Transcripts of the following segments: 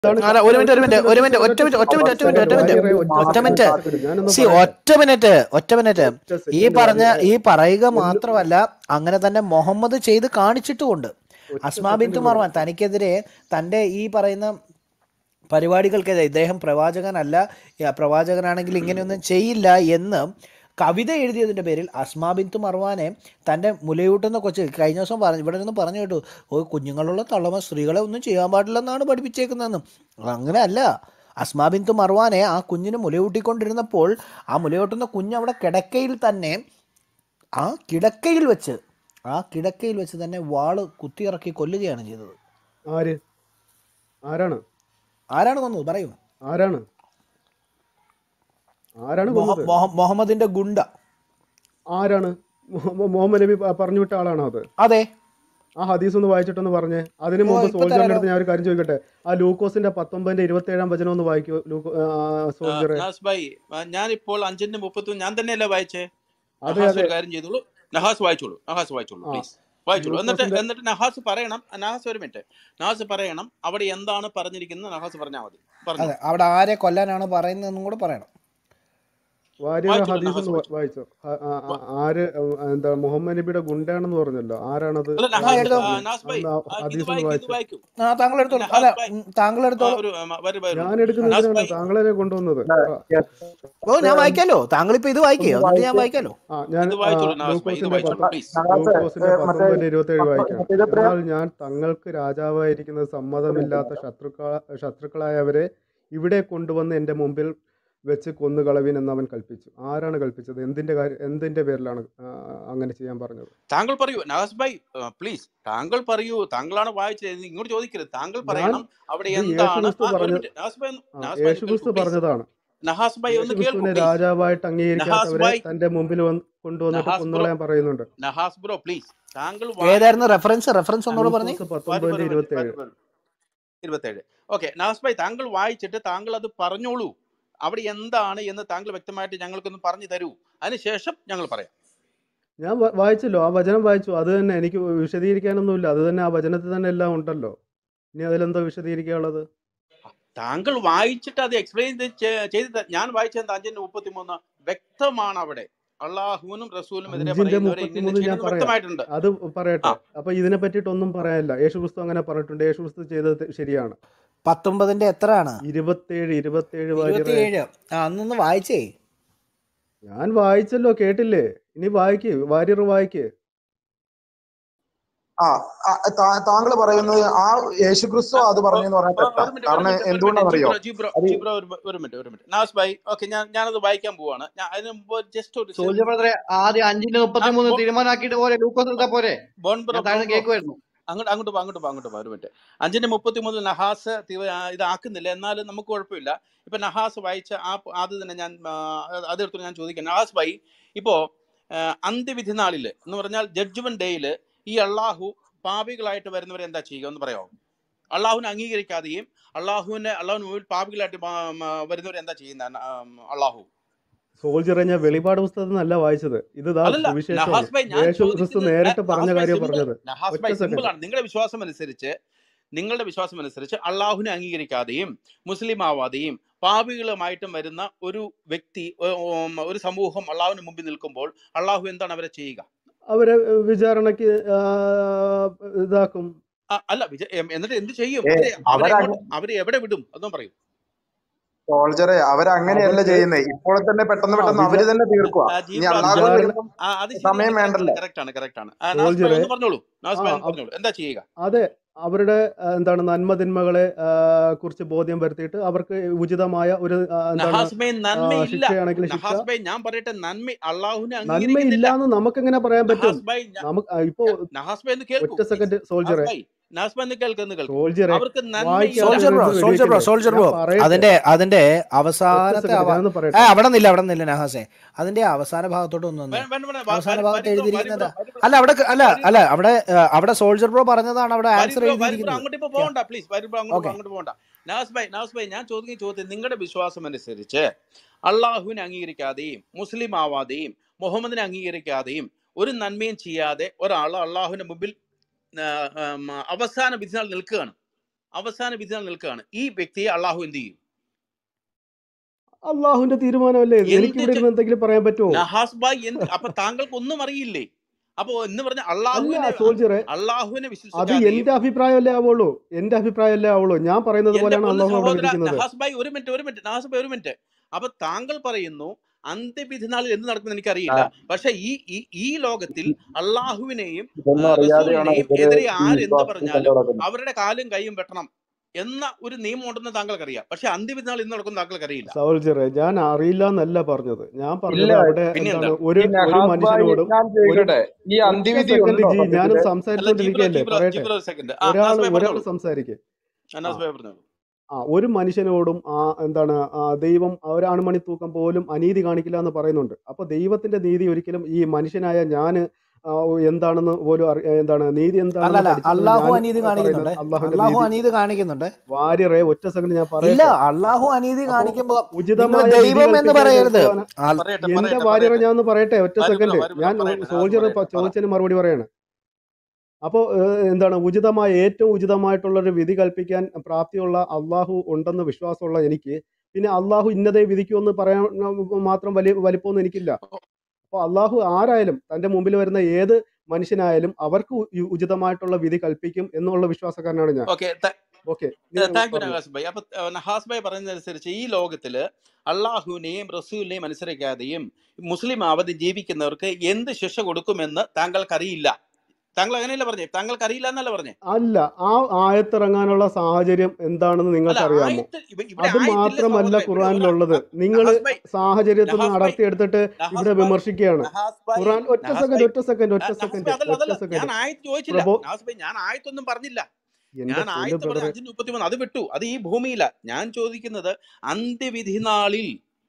ഇതാണ് അല്ല ഒരു മിനിറ്റ് ഒരു മിനിറ്റ് ഒരു മിനിറ്റ് ഒറ്റ മിനിറ്റ് ഒറ്റ മിനിറ്റ് ഒറ്റ മിനിറ്റ് ഒറ്റ മിനിറ്റ് വാര്യറെ ഒറ്റ ഒറ്റ സെക്കൻഡ് മിനിറ്റ് സെക്കൻഡ് ഞാനൊന്ന് സി പറയട്ടെ ഒറ്റ മിനിറ്റ് ഒറ്റ മിനിറ്റ് ഒറ്റ ഈ സെക്കൻഡ് പറഞ്ഞ വാര്യറെ ഈ പറയുക ഒന്ന് മാത്രമല്ല അങ്ങനെ തന്നെ മുഹമ്മദ് ചെയ്ത് കാണിച്ചിട്ടുമുണ്ട് ഒറ്റ അസ്മാ സെക്കൻഡ് ബിന്തു മർവാൻ തനിക്കെതിരെ തൻ്റെ ഈ പറയുന്ന പരിപാടികൾക്കെതിരെ ഇദ്ദേഹം പ്രവാചകനല്ല യ, പ്രവാചകനാണെങ്കിൽ ഇങ്ങനെയൊന്നും ചെയ്യില്ല എന്ന് കവിത എഴുതിയതിൻ്റെ പേരിൽ അസ്മാ ബിന്തു മർവാനെ തൻ്റെ മുലയൂട്ടുന്ന കൊച്ച് കഴിഞ്ഞ ദിവസം പറഞ്ഞു ഇവിടെ നിന്ന് പറഞ്ഞു കേട്ടു ഓ കുഞ്ഞുങ്ങളുള്ള തള്ളമ സ്ത്രീകളെ ഒന്നും ചെയ്യാൻ പാടില്ലെന്നാണ് പഠിപ്പിച്ചേക്കുന്നതെന്ന് അങ്ങനെ അല്ല അസ്മാ ബിന്തു മർവാനെ ആ കുഞ്ഞിന് മുലയൂട്ടിക്കൊണ്ടിരുന്നപ്പോൾ ആ മുലയൂട്ടുന്ന കുഞ്ഞ് അവിടെ കിടക്കയിൽ തന്നെ ആ കിടക്കയിൽ വെച്ച് ആ കിടക്കയിൽ വെച്ച് തന്നെ വാള് കുത്തിയിറക്കി കൊല്ലുകയാണ് ചെയ്തത് ആര് ആരാണ് ആരാണ് കൊന്നത് പറയൂ ആരാണ് ആരാണ് മൊഹ- കൊന്നത് മൊഹ- മുഹമ്മദിന്റെ ഗുണ്ട ആരാണ് മുഹ- മുഹമ്മദ് നബി പ- പറഞ്ഞു വിട്ട ആളാണോ അത് അതെ ആ ഹദീസ് ഒന്ന് വായിച്ചിട്ടൊന്ന് പറഞ്ഞേ അതിന് ഓ മുമ്പ് ഇപ്പൊ സോൾജറിന്റെ തരാലോ അടുത്ത് ഞാൻ ഒരു കാര്യം ചോദിക്കട്ടെ ആ ലൂക്കോസിന്റെ പത്തൊമ്പതിന്റെ ഇരുപത്തി ഏഴാം വചനം ഒന്ന് വായിക്കൂ ലൂക്കോ സോൾജറെ നഹാസ് ഭായി ഞാനിപ്പോൾ അഞ്ചിന്റെ മുപ്പത്തി ഞാൻ തന്നെയല്ലേ വായിച്ചേ അതെ നഹാസ് അതെ ഒരു കാര്യം ചെയ്തോളൂ നഹാസ് വായിച്ചോളൂ നഹാസ് വായിച്ചോളൂ ആ പ്ലീസ് വായിച്ചോളൂ എന്നിട്ട് ലൂക്കോസിന്റെ എന്നിട്ട് നഹാസ് പറയണം നഹാസ് ഒരു മിനിറ്റ് നഹാസ് പറയണം അവിടെ എന്താണ് പറഞ്ഞിരിക്കുന്നത് നഹാസ് പറഞ്ഞാൽ മതി അതെ പറഞ്ഞോളൂ അവിടെ ആരെ കൊല്ലാനാണ് പറയുന്നതെന്നും കൂടെ പറയണം വാര്യർ വായിച്ചോളൂ ഹദീസ് നഹാസ് ഒന്ന് വാ- വായിച്ചോളൂ വായിച്ചോ ആ- ആ- ആ- ആര് ഉം, എന്താ മുഹമ്മദ് നബിയുടെ ഗുണ്ടാണെന്ന് പറഞ്ഞല്ലോ ആരാണത് അല്ല ആ നഹാസ് എടുത്തോ ആ, നഹാസ് ഭായി അന്ന് ആ ആ, ഇത് ഹദീസ് ഒന്ന് വായിക്കൂ ഇത് വായിച്ചോ വായിക്കൂ ആ താങ്കൾ എടുത്തോളൂ അല്ല നഹാസ് ഭായി ഉം, താങ്കൾ ആ, എടുത്തോളൂ ഒരു ആ, വരൂ വരൂ ഞാൻ എടുക്കുന്ന നഹാസ് എന്തിനാണ് ഭായി താങ്കളെ കൊണ്ടുവന്നത് ആ, ഓ ഞാൻ വായിക്കാലോ താങ്കൾ ഇപ്പൊ ഇത് വായിക്കേ ഒന്ന് എന്നിട്ട് ഞാൻ വായിച്ച് വായിക്കാലോ ആ ഞാൻ ഇത് ആ, വായിച്ചോളൂ നഹാസ് ഭായി ഇത് ലൂക്കോസിന്റെ വായിച്ചോളൂ പത്തൊ പ്ലീസ് നഗാസ് ലൂക്കോസിന്റെ മറ്റേ പത്തൊമ്പതിന്റെ ഇരുപത്തി ഏഴ് വായിക്കാം മറ്റേ ഇതെത്രയാ എന്നാൽ ഞാൻ തങ്ങൾക്ക് രാജാവായിരിക്കുന്നത് സമ്മതമില്ലാത്ത ശത്രുക്കള ശത്രുക്കളായവരെ ഇവിടെ കൊണ്ടുവന്ന് എൻ്റെ മുമ്പിൽ വെച്ച് കൊന്നുകളവിൻ എന്ന് അവൻ കൽപ്പിച്ചു ആരാണ് കൽപ്പിച്ചത് എന്തിന്റെ കാര്യം എന്തിന്റെ പേരിലാണ് ആ, അങ്ങനെ ചെയ്യാൻ പറഞ്ഞത് താങ്കൾ പറയൂ നവാസ് ഭായ് പ്ലീസ് താങ്കൾ പറയൂ താങ്കളാണ് വായിച്ചത് ഇത് ഇങ്ങോട്ട് ചോദിക്കരുത് താങ്കൾ ഞാൻ പറയണം അവിടെ ഇത് എന്താണ് യേശുക്രിസ്തു ആ, ഒരു പറഞ്ഞ മിനിറ്റ് നവാസ് ഭായ് ഒന്ന് ആ, നവാസ് ഭായ് ഒന്ന് യേശുക്രിസ്തു കേൾക്കൂ പ്ലീസ് പറഞ്ഞതാണ് നഹാസ് ഭായ് ഒന്ന് കേൾക്കൂ യേശുക്രിസ്തുവിനെ പ്ലീസ് രാജാവായിട്ട് നഹാസ് അംഗീകരിക്കാത്തവരെ ഭായ് തന്റെ മുമ്പിൽ വന്ന് കൊണ്ടുവന്നിട്ട് നഹാസ് ബ്രോ കൊന്നുകളയാൻ പറയുന്നുണ്ട് നഹാസ് ബ്രോ പ്ലീസ് താങ്കൾ വായി ഏതായിരുന്നു റെഫറൻസ് റെഫറൻസ് ഒന്നുകൂടെ പറഞ്ഞേ ലൂക്കോസ് വരൂ പത്തൊമ്പതിന്റെ വരൂ വരൂ ഇരുപത്തി ഏഴ് വരൂ വരൂ ഇരുപത്തേഴ് ഓക്കെ നവാസ് ഭായ് താങ്കൾ വായിച്ചിട്ട് താങ്കൾ അത് പറഞ്ഞോളൂ അവിടെ എന്താണ് എന്ന് താങ്കൾ വ്യക്തമായിട്ട് ഞങ്ങൾക്കൊന്ന് പറഞ്ഞു തരൂ അതിനുശേഷം ഞങ്ങൾ പറയാം ഞാൻ വ- വായിച്ചല്ലോ ആ വചനം വായിച്ചു അത് തന്നെ എനിക്ക് വിശദീകരിക്കാനൊന്നുമില്ല അത് തന്നെ ആ വചനത്തിൽ തന്നെ എല്ലാം ഉണ്ടല്ലോ ഇനി അതിലെന്തോ വിശദീകരിക്കാനുള്ളത് താങ്കൾ വായിച്ചിട്ട് അത് എക്സ്പ്ലെയിൻ ചെയ്ത് ത- ഞാൻ വായിച്ചത് അഞ്ചിന്റെ മുപ്പത്തി മൂന്ന് വ്യക്തമാണ് അവിടെ അള്ളാഹുവിനും റസൂലും എതിരെ അഞ്ചിന്റെ പറയുന്നവരെ ഇന്ന മുപ്പത്തിമൂന്ന് ഞാൻ ചെയ്യുന്നത് പറയാം വ്യക്തമായിട്ടുണ്ട് അത് പറയട്ടെ ആ അപ്പൊ ഇതിനെ പറ്റിയിട്ടൊന്നും പറയാനില്ല യേശുക്രിസ്തു അങ്ങനെ പറഞ്ഞിട്ടുണ്ട് യേശുക്രിസ്തു ചെയ്തത് ശരിയാണ് പത്തൊമ്പതിന്റെ എത്ര ആണ് ഇരുപത്തേഴ് ഇരുപത്തേഴ് വാര്യറെ ഇരുപത്തിയേഴ് ആ അന്നൊന്ന് വായിച്ചേ ഞാൻ വായിച്ചല്ലോ കേട്ടില്ലേ ഇനി വായിക്ക് വാര്യർ വായിക്ക് ആ താങ്കൾ പറയുന്നത് ആ യേശുക്രിസ്തു അത് പറഞ്ഞു എന്ന് പറഞ്ഞാൽ തെറ്റാ ഒരു മിനിറ്റ് ഒരു കാരണം മിനിറ്റ് ഒരു മിനിറ്റ് എന്തുകൊണ്ടാണെന്നറിയോ ജിബ്രോ ജിബ്രോ അത് ജിബ്രോ ഒരു ഒരു മിനിറ്റ് ഒരു മിനിറ്റ് നാസ് ഭായി ഓക്കെ ഞാൻ ഞാനത് വായിക്കാൻ പോവാണ് ഞാൻ അതിന് മുമ്പ് ജസ്റ്റ് ഒരു സോൾജർ ബ്രദറെ ആദ്യം അഞ്ചിന്റെ ആ, മുപ്പത്തി മൂന്ന് ബോ- തീരുമാനമാക്കിയിട്ട് പോലെ ലൂക്കോസ് എടുത്താ പോരെ ബോൺ ബ്രോ ഞാൻ ബ്രോ താഴ്ന്ന് ബ്രോ കേൾക്കുമായിരുന്നു അങ്ങോട്ട് അങ്ങോട്ട് പോ അങ്ങോട്ട് പോ അങ്ങോട്ട് പോ ഒരു മിനിറ്റ് അഞ്ചിന്റെ മുപ്പത്തി മൂന്ന് നഹാസ് തീവ- ആ, ഇതാക്കുന്നില്ല എന്നാലും നമുക്ക് കുഴപ്പമില്ല ഇപ്പൊ നഹാസ് വായിച്ച ആ പ- അത് തന്നെ ഞാൻ ആ, അതെടുത്ത് ഞാൻ ചോദിക്കാം നഹാസ് ഭായി ഇപ്പോ ആ, അന്ത്യവിധി നാളില് എന്ന് പറഞ്ഞാൽ ജഡ്ജ്മെന്റ് ഡേയില് ഈ അള്ളാഹു പാപികളായിട്ട് വരുന്നവരെ എന്താ ചെയ്യുക എന്ന് പറയാമോ അള്ളാഹുവിനെ അംഗീകരിക്കാതെയും അള്ളാഹുവിനെ അള്ളാഹുവിന് മുമ്പിൽ പാപികളായിട്ട് മാ- മാ- വരുന്നവരെ എന്താ ചെയ്യുന്ന അള്ളാഹു സോൾജറെ ഞാൻ വെളിപാട് പുസ്തകത്തിൽ നിന്നല്ല വായിച്ചത് ഇത് ദാ അല്ലല്ല സുവിശേഷമാണ് നഹാസ് ഭായ് ഞാൻ യേശു ക്രിസ്തു ചോദിച്ചത് നേരിട്ട് പറഞ്ഞ നഹാസ് ഭായ് കാര്യം സിമ്പിൾ പറഞ്ഞത് നഹാസ് ഒറ്റ ഭായ് സിമ്പിൾ സെക്കൻഡ് ആണ് നിങ്ങളുടെ വിശ്വാസം അനുസരിച്ച് നിങ്ങളുടെ വിശ്വാസം അനുസരിച്ച് അള്ളാഹുവിനെ അംഗീകരിക്കാതെയും മുസ്ലിം ആവാതെയും പാപികളുമായിട്ടും വരുന്ന ഒരു വ്യക്തി ഒ- ഉം, ഒരു സമൂഹം അള്ളാഹുവിന് മുമ്പിൽ നിൽക്കുമ്പോൾ അള്ളാഹു എന്താണ് അവരെ ചെയ്യുക അവരെ വിചാരണക്ക് ആ, ഇതാക്കും ആ, അല്ല വിജ- എം- എന്നിട്ട് എന്ത് ചെയ്യും ഏ അവരെ അവരെ അവരങ്ങ എങ്ങോട്ട് അവരെ എവിടെ വിടും അതൊന്നും പറയും സോൾജറെ അവരങ്ങനെയല്ല അവർക്ക് ചെയ്യുന്നത് ഇപ്പോൾ തന്നെ പെട്ടെന്ന് ആ പെട്ടെന്ന് വിചാ അവര് തന്നെ തീർക്കുക ആ, ഇനി ജീബ്രോ അത് അള്ളാഹു ശരിയാണ് വിചാരണ വരുമ്പം ആ, അത് സമയം ശരിയാണ് കറക്റ്റ് വേണ്ടല്ലോ കറക്റ്റ് ആണ് കറക്റ്റ് ആണ് ആ, നാസ് ഭായ് സോൾജറെ ഒന്ന് പറഞ്ഞോളൂ നാസ് ആ ഭായ് ഒന്ന് അവ- പറഞ്ഞോളൂ എന്താ ചെയ്യുക അതെ അവരുടെ ആ, എന്താണ് നന്മതിന്മകളെ ആ, കുറിച്ച് ബോധ്യം വരുത്തിയിട്ട് അവർക്ക് ഉചിതമായ ഒരു ആ, എന്താണ് നഹാസ് ഭായ് ആ, നന്മയില്ല ശിക്ഷയാണെങ്കിൽ ശിക്ഷ നഹാസ് ഭായ് ഞാൻ പറയട്ടെ നന്മ അള്ളാഹുവിനെ അംഗീകരിക്കുന്നില്ല നന്മയില്ല എന്ന് നമുക്ക് എങ്ങനെ പറയാൻ പറ്റും നഹാസ് ഭായ് ഞ- നമുക്ക് ആ, ഇപ്പോ ഞ- നഹാസ് ഭായ് ഒന്ന് കേൾക്കൂ ഒറ്റ പ്ലീസ് സെക്കൻഡ് നഹാസ് സോൾജറെ ഭായ് നഹാസ് ഭായ് ഒന്ന് കേൾക്കൂ ഒന്ന് കേൾക്കൂ സോൾജറെ അവർക്ക് വായിക്കാൻ നന്മയില്ല സോൾജർ ബ്രോ അറിയുന്നത് സോൾജർ ബ്രോ വെടിവെക്കല്ലേ സോൾജർ ഞാൻ ബ്രോ പറയട്ടെ അതിന്റെ അതിന്റെ ഒറ്റ അവസാനത്തെ സെക്കൻഡ് അവ ഞാനൊന്ന് ഏ പറയട്ടെ അവിടെ നിന്നില്ല അവിടെ നിന്നില്ല നഹാസെ അതിന്റെ അവസാന ഭാഗത്തോട്ട് ഒന്ന് വന്നേ വേണ്ട വേണ്ട വേണ്ട വ- അവസാന വരി ഭാഗത്ത് വരി ബ്രോ വരി എഴുതിയിരിക്കുന്നത് ബ്രോ വരി ബ്രോ അല്ല അവിടെ ക- അല്ല വരി അല്ല അവിടെ ഏ, അവിടെ സോൾജർ ബ്രോ പറഞ്ഞതാണ് അവിടെ വരി ആൻസർ ബ്രോ വരി ബ്രോ എഴുതിയിരിക്കുന്നത് അങ്ങോട്ട് ഇപ്പൊ പോകണ്ട പ്ലീസ് വരി ബ്രോ അങ്ങോട്ട് പോ- ഓക്കെ അങ്ങോട്ട് പോകണ്ട നാസ് ഭായ് നാസ് ഭായ് ഞാൻ ചോദിക്കുന്ന ചോദ്യം നിങ്ങളുടെ വിശ്വാസം അനുസരിച്ച് അള്ളാഹുവിനെ അംഗീകരിക്കാതെയും മുസ്ലിം ആവാതെയും മുഹമ്മദിനെ അംഗീകരിക്കാതെയും ഒരു നന്മയും ചെയ്യാതെ ഒരാൾ അള്ളാഹുവിന്റെ മുമ്പിൽ ആ, ഉം, അവസാന വിധിനാൾ നിൽക്കുകയാണ് അവസാന വിധി നാൾ നിൽക്കുകയാണ് ഈ വ്യക്തിയെ അള്ളാഹു എന്ത് ചെയ്യും അള്ളാഹുവിന്റെ തീരുമാനമല്ലേ എന്ത് എനിക്ക് ഇവിടെ ചെ- ഇരുന്ന് എന്തെങ്കിലും പറയാൻ പറ്റുമോ നഹാസ് ബായ് എന്ത് അപ്പൊ താങ്കൾക്ക് ഒന്നും അറിയില്ലേ അപ്പൊ എന്ന് പറഞ്ഞ അല്ല അള്ളാഹുവിനെ സോൾജറെ അള്ളാഹുവിനെ അത് വിശ്വസിക്കാതെയും എന്റെ അഭിപ്രായമല്ലേ ആവുള്ളൂ എന്റെ അഭിപ്രായമല്ലേ ആവുള്ളൂ ഞാൻ പറയുന്നത് എന്റെ പോലെയാണ് പൊന്നു അള്ളാഹു അവിടെ സഹോദര വിധിക്കുന്നത് നഹാസ് ഭായ് ഒരു മിനിറ്റ് ഒരു മിനിറ്റ് നഹാസ് ഭായ് ഒരു മിനിറ്റ് അപ്പൊ താങ്കൾ പറയുന്നു അന്ത്യവിധി നാളിൽ എന്ത് നടക്കുമെന്ന് എനിക്കറിയില്ല പക്ഷെ ഈ ഈ ഈ ലോകത്തിൽ അള്ളാഹുവിനെയും ഇതൊന്നും ആ, അറിയാതെയാണ് റസൂലിനെയും ഇവര് എതിരെ ഈ ആരെന്ത് വിശ്വാസത്തിൽ പറഞ്ഞാലും കൊണ്ടുനടക്കുന്നത് അവരുടെ കാലും കൈയും വെട്ടണം എന്ന ഒരു നിയമം ഉണ്ടെന്ന് താങ്കൾക്കറിയാം പക്ഷെ അന്ത്യവിധി നാൾ ഇന്ന് നടക്കുന്ന താങ്കൾക്കറിയില്ല സൗൾജറെ ഞാൻ അറിയില്ല എന്നല്ല പറഞ്ഞത് ഞാൻ ഇല്ല പറഞ്ഞത് അവിടെ പിന്നെ എന്താണ് എന്താണ് ഒരു ഈ ഒരു നഹാസ് ഭായ് മനുഷ്യനോടും ഞാൻ ഒരു ചോദിക്കട്ടെ ഈ ഒറ്റ അന്ത്യവിധി സെക്കൻഡ് ഉണ്ടോ ജി ഞാനും സത്യത്തില് അല്ല ജിബ്രോ സംസാരിച്ചുകൊണ്ടിരിക്കുകയല്ലേ ജിബ്രോ പറയട്ടെ ജിബ്രോ ഒരു സെക്കൻഡ് ആ ഒരാൾ നഹാസ് ഭായ് ഒരാൾ പറഞ്ഞോളൂ സംസാരിക്കേ ആ, ആ നഹാസ് ഭായ് പറഞ്ഞോളൂ ആ ഒരു മനുഷ്യനോടും ആ എന്താണ് ആ ദൈവം ആ ഒരു അണുമണി തൂക്കം പോലും അനീതി കാണിക്കില്ല എന്ന് പറയുന്നുണ്ട് അപ്പൊ ദൈവത്തിന്റെ നീതി ഒരിക്കലും ഈ മനുഷ്യനായ ഞാൻ എന്താണെന്ന് പോലും അറി- എന്താണ് നീതി എന്താണെന്ന് അല്ലല്ല പഠിച്ചിട്ട് അള്ളാഹു ഞാൻ അനീതി പറയുന്നത് കാണിക്കുന്നുണ്ട് അള്ളാഹുവിന്റെ അള്ളാഹു നീതി അനീതി കാണിക്കുന്നുണ്ട് വാര്യറെ ഒറ്റ സെക്കൻഡ് ഞാൻ ഇല്ല പറയട്ടെ അള്ളാഹു അനീതി അപ്പോ കാണിക്കുമ്പോ നിങ്ങൾ ഉചിതമായ വിധി ദൈവം എന്ന് കൽപ്പിക്കാൻ പറയരുത് കേൾക്കുവാൻ അൽ- പറയട്ടെ എന്റെ പറയട്ടെ വാര്യറെ പറയട്ടെ ഞാൻ ഒന്ന് പറയട്ടെ ഒറ്റ വരു ബ്രോ സെക്കൻഡ് വരു ബ്രോ ഞാൻ പറയട്ടെ നഹാസ് സോൾജർ പറയട്ടെ പറ ചോദിച്ചതിന് മറുപടി പറയാണ് അപ്പോൾ എന്താണ് ഉചിതമായ ഏറ്റവും ഉചിതമായിട്ടുള്ള ഒരു വിധി കൽപ്പിക്കാൻ പ്രാപ്തിയുള്ള അള്ളാഹു ഉണ്ടെന്ന് വിശ്വാസമുള്ള എനിക്ക് പിന്നെ അള്ളാഹു ഇന്നതേ വിധിക്കുമെന്ന് പറയാൻ മാത്രം വലിയ വലിപ്പമൊന്നും എനിക്കില്ല അപ്പോൾ അള്ളാഹു ആരായാലും തൻ്റെ മുമ്പിൽ വരുന്ന ഏത് മനുഷ്യനായാലും അവർക്ക് ഉ- ഉചിതമായിട്ടുള്ള വിധി കൽപ്പിക്കും എന്നുള്ള വിശ്വാസക്കാരനാണ് ഞാൻ ഓക്കെ ഓക്കെ താങ്ക് യു പറഞ്ഞു നഹാസ് ഭായ് അപ്പൊ അഹ് നഹാസ് ഭായ് പറയുന്നതനുസരിച്ച് ഈ ലോകത്തില് അള്ളാഹുവിനെയും റസൂലിനെയും അനുസരിക്കാതെയും മുസ്ലിം ആവതി ജീവിക്കുന്നവർക്ക് എന്ത് ശിക്ഷ കൊടുക്കുമെന്ന് താങ്കൾക്കറിയില്ല താങ്കൾ അങ്ങനെയല്ല പറഞ്ഞേ താങ്കൾക്ക് അറിയില്ല എന്നല്ല പറഞ്ഞേ അല്ല ആ ആയത്തിറങ്ങാനുള്ള സാഹചര്യം എന്താണെന്ന് അല്ല നിങ്ങൾക്ക് അറിയാമോ ആയത്ത് ഇവ- ഇവിടെ അത് ആയത്തില്ല മാത്രമല്ല സഹോദരൻ ഇവിടെ ഒരു ഖുറാനിലുള്ളത് നിങ്ങൾ നഹാസ് ഭായ് സാഹചര്യത്തിൽ നിന്ന് നഹാസ് ഭായ് അടർത്തിയെടുത്തിട്ട് ഇവിടെ നഹാസ് ഭായ് വിമർശിക്കുകയാണ് നഹാസ് ഭായ് ഖുറാൻ ഒറ്റ നഹാസ് സെക്കൻഡ് ഭായ് ഒറ്റ സെക്കൻഡ് ഒറ്റ നഹാസ് ഭായ് സെക്കൻഡ് അതല്ല ഒറ്റ അതല്ല ഞാൻ സെക്കൻഡ് ആയത്ത് ചോദിച്ചില്ല പ്രഭു നഹാസ് ഭായ് ഞാൻ ആയത്തൊന്നും പറഞ്ഞില്ല എന്റെ ഞാൻ പൊന്നു ആയത്ത് പറഞ്ഞ ബ്രദറെ അഞ്ചിന് മുപ്പത്തിമൂന്ന് അത് വിട്ടു അത് ഈ ഭൂമിയില ഞാൻ ചോദിക്കുന്നത് അന്ത്യവിധി നാളിൽ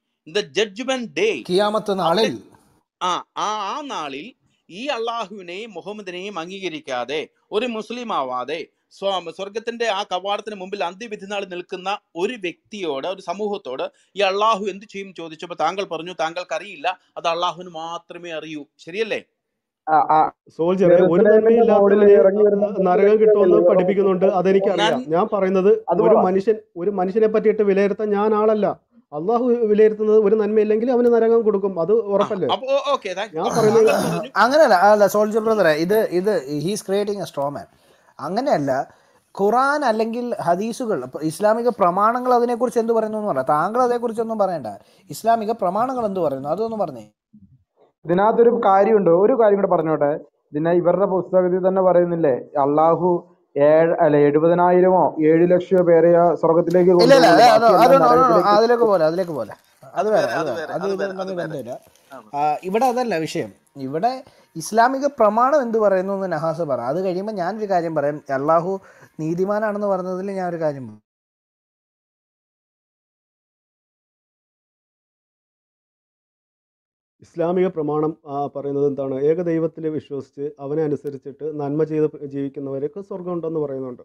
ദ ജഡ്ജ്മെന്റ് ഡേ കിയാമത്ത് അവിടെ നാളിൽ ആ ആ ആ നാളിൽ ഈ അള്ളാഹുവിനെയും മുഹമ്മദിനെയും അംഗീകരിക്കാതെ ഒരു മുസ്ലിം ആവാതെ സ്വ- സ്വർഗത്തിന്റെ ആ കവാടത്തിന് മുമ്പിൽ അന്ത്യവിധി നാൾ നിൽക്കുന്ന ഒരു വ്യക്തിയോട് ഒരു സമൂഹത്തോട് ഈ അള്ളാഹു എന്ത് ചെയ്യും ചോദിച്ചപ്പോൾ താങ്കൾ പറഞ്ഞു താങ്കൾക്ക് അറിയില്ല അത് അള്ളാഹുവിന് മാത്രമേ അറിയൂ ശരിയല്ലേ ആ, ആ, സോൾജറെ ഒരു ജെറുസലേമിന്റെ മുകളിൽ നന്മയില്ലാത്തവന് ഇറങ്ങി വരുന്ന ആ, നരകം കിട്ടുമെന്ന് ദൈവം പഠിപ്പിക്കുന്നുണ്ട് അതെനിക്കറിയാം നൻ ഞാൻ പറയുന്നത് അത് ഒരു പറ മനുഷ്യൻ ഒരു മനുഷ്യനെ പറ്റിയിട്ട് വിലയിരുത്താൻ ഞാൻ ആളല്ല അള്ളാഹു വിലയിരുത്തുന്നത് ഒരു നന്മയില്ലെങ്കിൽ അവന് നരകം കൊടുക്കും അത് ആ ഉറപ്പല്ലേ അപ്പൊ ഓക്കെ ഞാൻ പറയുന്നത് താങ്കൾ പറഞ്ഞു അങ്ങനെയല്ല അല്ല സോൾജർ ബ്രദറെ ഇത് ഇത് ഹീസ് ക്രിയേറ്റിംഗ് എ സ്ട്രോമാൻ അങ്ങനെയല്ല ഖുറാൻ അല്ലെങ്കിൽ ഹദീസുകൾ ഇപ്പൊ ഇസ്ലാമിക പ്രമാണങ്ങൾ അതിനെക്കുറിച്ച് എന്ത് പറയുന്നു എന്ന് പറയാം താങ്കൾ അതേക്കുറിച്ചൊന്നും പറയണ്ട ഇസ്ലാമിക പ്രമാണങ്ങൾ എന്ത് പറയുന്നു അതൊന്നും പറഞ്ഞേ ഇതിനകത്തൊരു കാര്യമുണ്ട് ഒരു കാര്യം കൂടെ പറഞ്ഞോട്ടെ ഇതിനെ ഇവരുടെ പുസ്തകത്തിൽ തന്നെ പറയുന്നില്ലേ അള്ളാഹു ഏഴ് അല്ല എഴുപതിനായിരമോ ഏഴ് ലക്ഷമോ പേരെ ആ സ്വർഗത്തിലേക്ക് ഇല്ല ഇല്ല കൊണ്ടുപോകുള്ളൂ അത് ബാക്കിയെല്ലാം അത് no, no, no, നരകത്തിലേക്ക് അതിലേക്ക് പോലെ അതിലേക്ക് പോലെ അത് അത് വേറെ വേറെ അത് അത് വേറെ വേറെ അത് അത് ഇതും വേറെ അത് തമ്മിൽ വേറെ ബന്ധമില്ല ആണ്. ആ, ഇവിടെ അതല്ല വിഷയം ഇവിടെ ഇസ്ലാമിക പ്രമാണം എന്ത് പറയുന്നു എന്ന് നഹാസ് പറ അത് കഴിയുമ്പോൾ ഞാനൊരു കാര്യം പറയാം അള്ളാഹു നീതിമാനാണെന്ന് പറഞ്ഞതിൽ ഞാൻ ഒരു കാര്യം പറയും. ഇസ്ലാമിക പ്രമാണം ആ, പറയുന്നത് എന്താണ് ഏകദൈവത്തിൽ വിശ്വസിച്ച് അവനെ അനുസരിച്ചിട്ട് നന്മ ചെയ്ത് ജീവിക്കുന്നവർക്ക് സ്വർഗം ഉണ്ടെന്ന് പറയുന്നുണ്ട്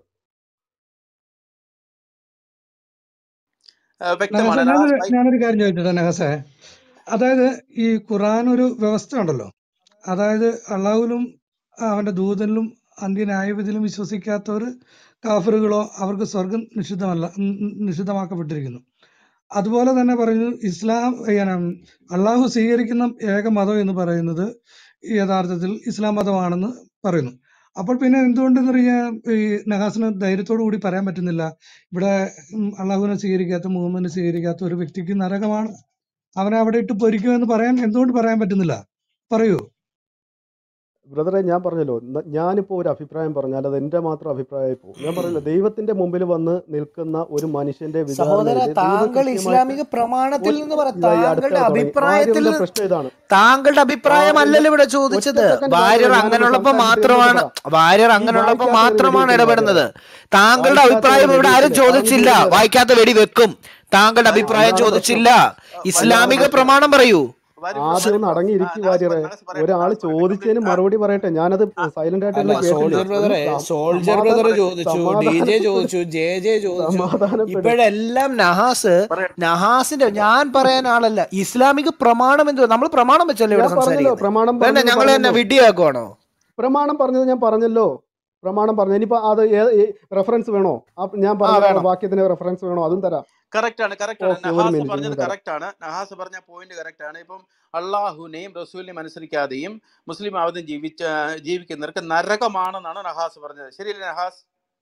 ആ, വ്യക്തമാണ് നഹസ ഞാനൊരു നഹാസ് ഭായ് ഞാനൊരു കാര്യം ചോദിച്ചോട്ടെ നഹസേ അതായത് ഈ ഖുറാൻ ഒരു വ്യവസ്ഥ ഉണ്ടല്ലോ അതായത് അള്ളാഹുലും അവന്റെ ദൂതനിലും അന്ത്യന്യായവിധിയിലും വിശ്വസിക്കാത്തവർ കാഫറുകളോ അവർക്ക് സ്വർഗം നിഷിദ്ധമല്ല ഉം, ഉം, നിഷിദ്ധമാക്കപ്പെട്ടിരിക്കുന്നു അതുപോലെ തന്നെ പറയുന്നു ഇസ്ലാം ഇങ്ങനെ അള്ളാഹു സ്വീകരിക്കുന്ന ഏക മതം എന്ന് പറയുന്നത് യഥാർത്ഥത്തിൽ ഇസ്ലാം മതമാണെന്ന് പറയുന്നു അപ്പോൾ പിന്നെ എന്തുകൊണ്ടെന്ന് പറയാൻ ഈ നഹാസിന് ധൈര്യത്തോടു കൂടി പറയാൻ പറ്റുന്നില്ല ഇവിടെ ഉം, അള്ളാഹുവിനെ സ്വീകരിക്കാത്ത മുഹമ്മദിനെ സ്വീകരിക്കാത്ത ഒരു വ്യക്തിക്ക് നരകമാണ് അവനെ അവിടെ ഇട്ട് പൊരിക്കുമെന്ന് പറയാൻ എന്തുകൊണ്ട് പറയാൻ പറ്റുന്നില്ല പറയൂ ബ്രദറെ ഞാൻ പറഞ്ഞല്ലോ ന- ഞാനിപ്പോൾ ഒരു അഭിപ്രായം പറഞ്ഞാൽ അത് എൻ്റെ മാത്രം അഭിപ്രായമായി പോകും ഞാൻ പറഞ്ഞില്ല ദൈവത്തിന്റെ മുമ്പിൽ വന്ന് നിൽക്കുന്ന ഒരു മനുഷ്യന്റെ സഹോദര വിചാരണയിൽ ദൈവം താങ്കൾ കൃത്യമായിട്ട് ഇസ്ലാമിക പ്രമാണത്തിൽ ഒരു നിന്ന് പറ ഇതാ ഈ അടുത്ത താങ്കളുടെ തുടങ്ങി അഭിപ്രായത്തിൽ വാര്യരുടെ നിന്ന് പ്രശ്നം ഇതാണ് താങ്കളുടെ അഭിപ്രായമല്ലല്ലോ ഇവിടെ ഒറ്റ ചോദിച്ചത് സെക്കൻഡ് വാര്യർ വാര്യരെ ഞാനൊന്ന് അങ്ങനെയുള്ളപ്പോ സംസാരിച്ചിട്ട് എന്നോട് മാത്രമാണ് പറ വാര്യർ ഈ അങ്ങനെയുള്ളപ്പോ വായിക്കാത്തവരെ മാത്രമാണ് വെടിവെക്കും ഇടപെടുന്നത് വാര്യരെ താങ്കളുടെ വായിക്കാത്തവരെ അഭിപ്രായം ഇവിടെ ആരും വെടിവെക്കില്ലേ താങ്കൾ ചോദിച്ചില്ല ചെയ്തു തരാം വായിക്കാത്ത വെടി വെക്കും താങ്കളുടെ വരൂ അഭിപ്രായം അതാണ് പ്രശ്നം ചോദിച്ചില്ല അതാണ് ഇസ്ലാമിക പ്രശ്നം പ്രമാണം പറയൂ വരൂ ആദ്യം വരൂ ഒന്ന് ആ, അടങ്ങിയിരിക്കും നഹാസ് വാര്യറെ നഹാസ് പറയട്ടെ ഒരാൾ നഹാസ് പറയട്ടെ ചോദിച്ചതിന് കംപ്ലീറ്റ് ആ മറുപടി പറയട്ടെ ഞാനത് ആ സൈലന്റ് ആയിട്ട് അല്ല ഇരുന്ന് കേട്ടില്ല സോൾജർ ഒന്ന് ബ്രദറെ സം- സോൾജർ ബ്രദർ സമാധാന ചോദിച്ചു ഡി ജെ സമാധാനപ്പെടു ചോദിച്ചു ജെ ജെ ചോദിച്ചു സമാധാനപ്പെടു ഇപ്പോഴെല്ലാം നഹാസ് പറയട്ടെ നഹാസിന്റെ ഞാൻ പറയാൻ ആളല്ല ഇസ്ലാമിക പ്രമാണം എന്ത് നമ്മൾ പ്രമാണം വെച്ചല്ലേ ഇവിടെ ഞാൻ പറഞ്ഞല്ലോ സംസാരിക്കുന്നത് പ്രമാണം വേണ്ട പറഞ്ഞത് ഞങ്ങൾ തന്നെ പറഞ്ഞല്ലോ വിഡ്ഢിയാക്കുവാണോ പ്രമാണം പറഞ്ഞത് ഞാൻ പറഞ്ഞല്ലോ പ്രമാണം പറഞ്ഞു ഇനിയിപ്പോൾ അത് റെഫറൻസ് വേണോ ആ ഞാൻ ആ പറഞ്ഞ വേണം വാക്യത്തിന് റെഫറൻസ് വേണോ അതും തരാം കറക്റ്റ് ആണ് കറക്റ്റ് ആണ് ഓക്കെ ഒരു നഹാസ് മിനിറ്റ് പറഞ്ഞത് ഞാൻ തരാം കറക്റ്റ് ആണ് നഹാസ് പറഞ്ഞ പോയിന്റ് കറക്റ്റ് ആണ് ഇപ്പം അള്ളാഹുവിനെയും റസൂലിനെയും അനുസരിക്കാതെയും മുസ്ലിം ആവതും ജീവിച്ച ജീവിക്കുന്നവർക്ക് നരകമാണെന്നാണ് നഹാസ് പറഞ്ഞത് ശരിയല്ലേ നഹാസ്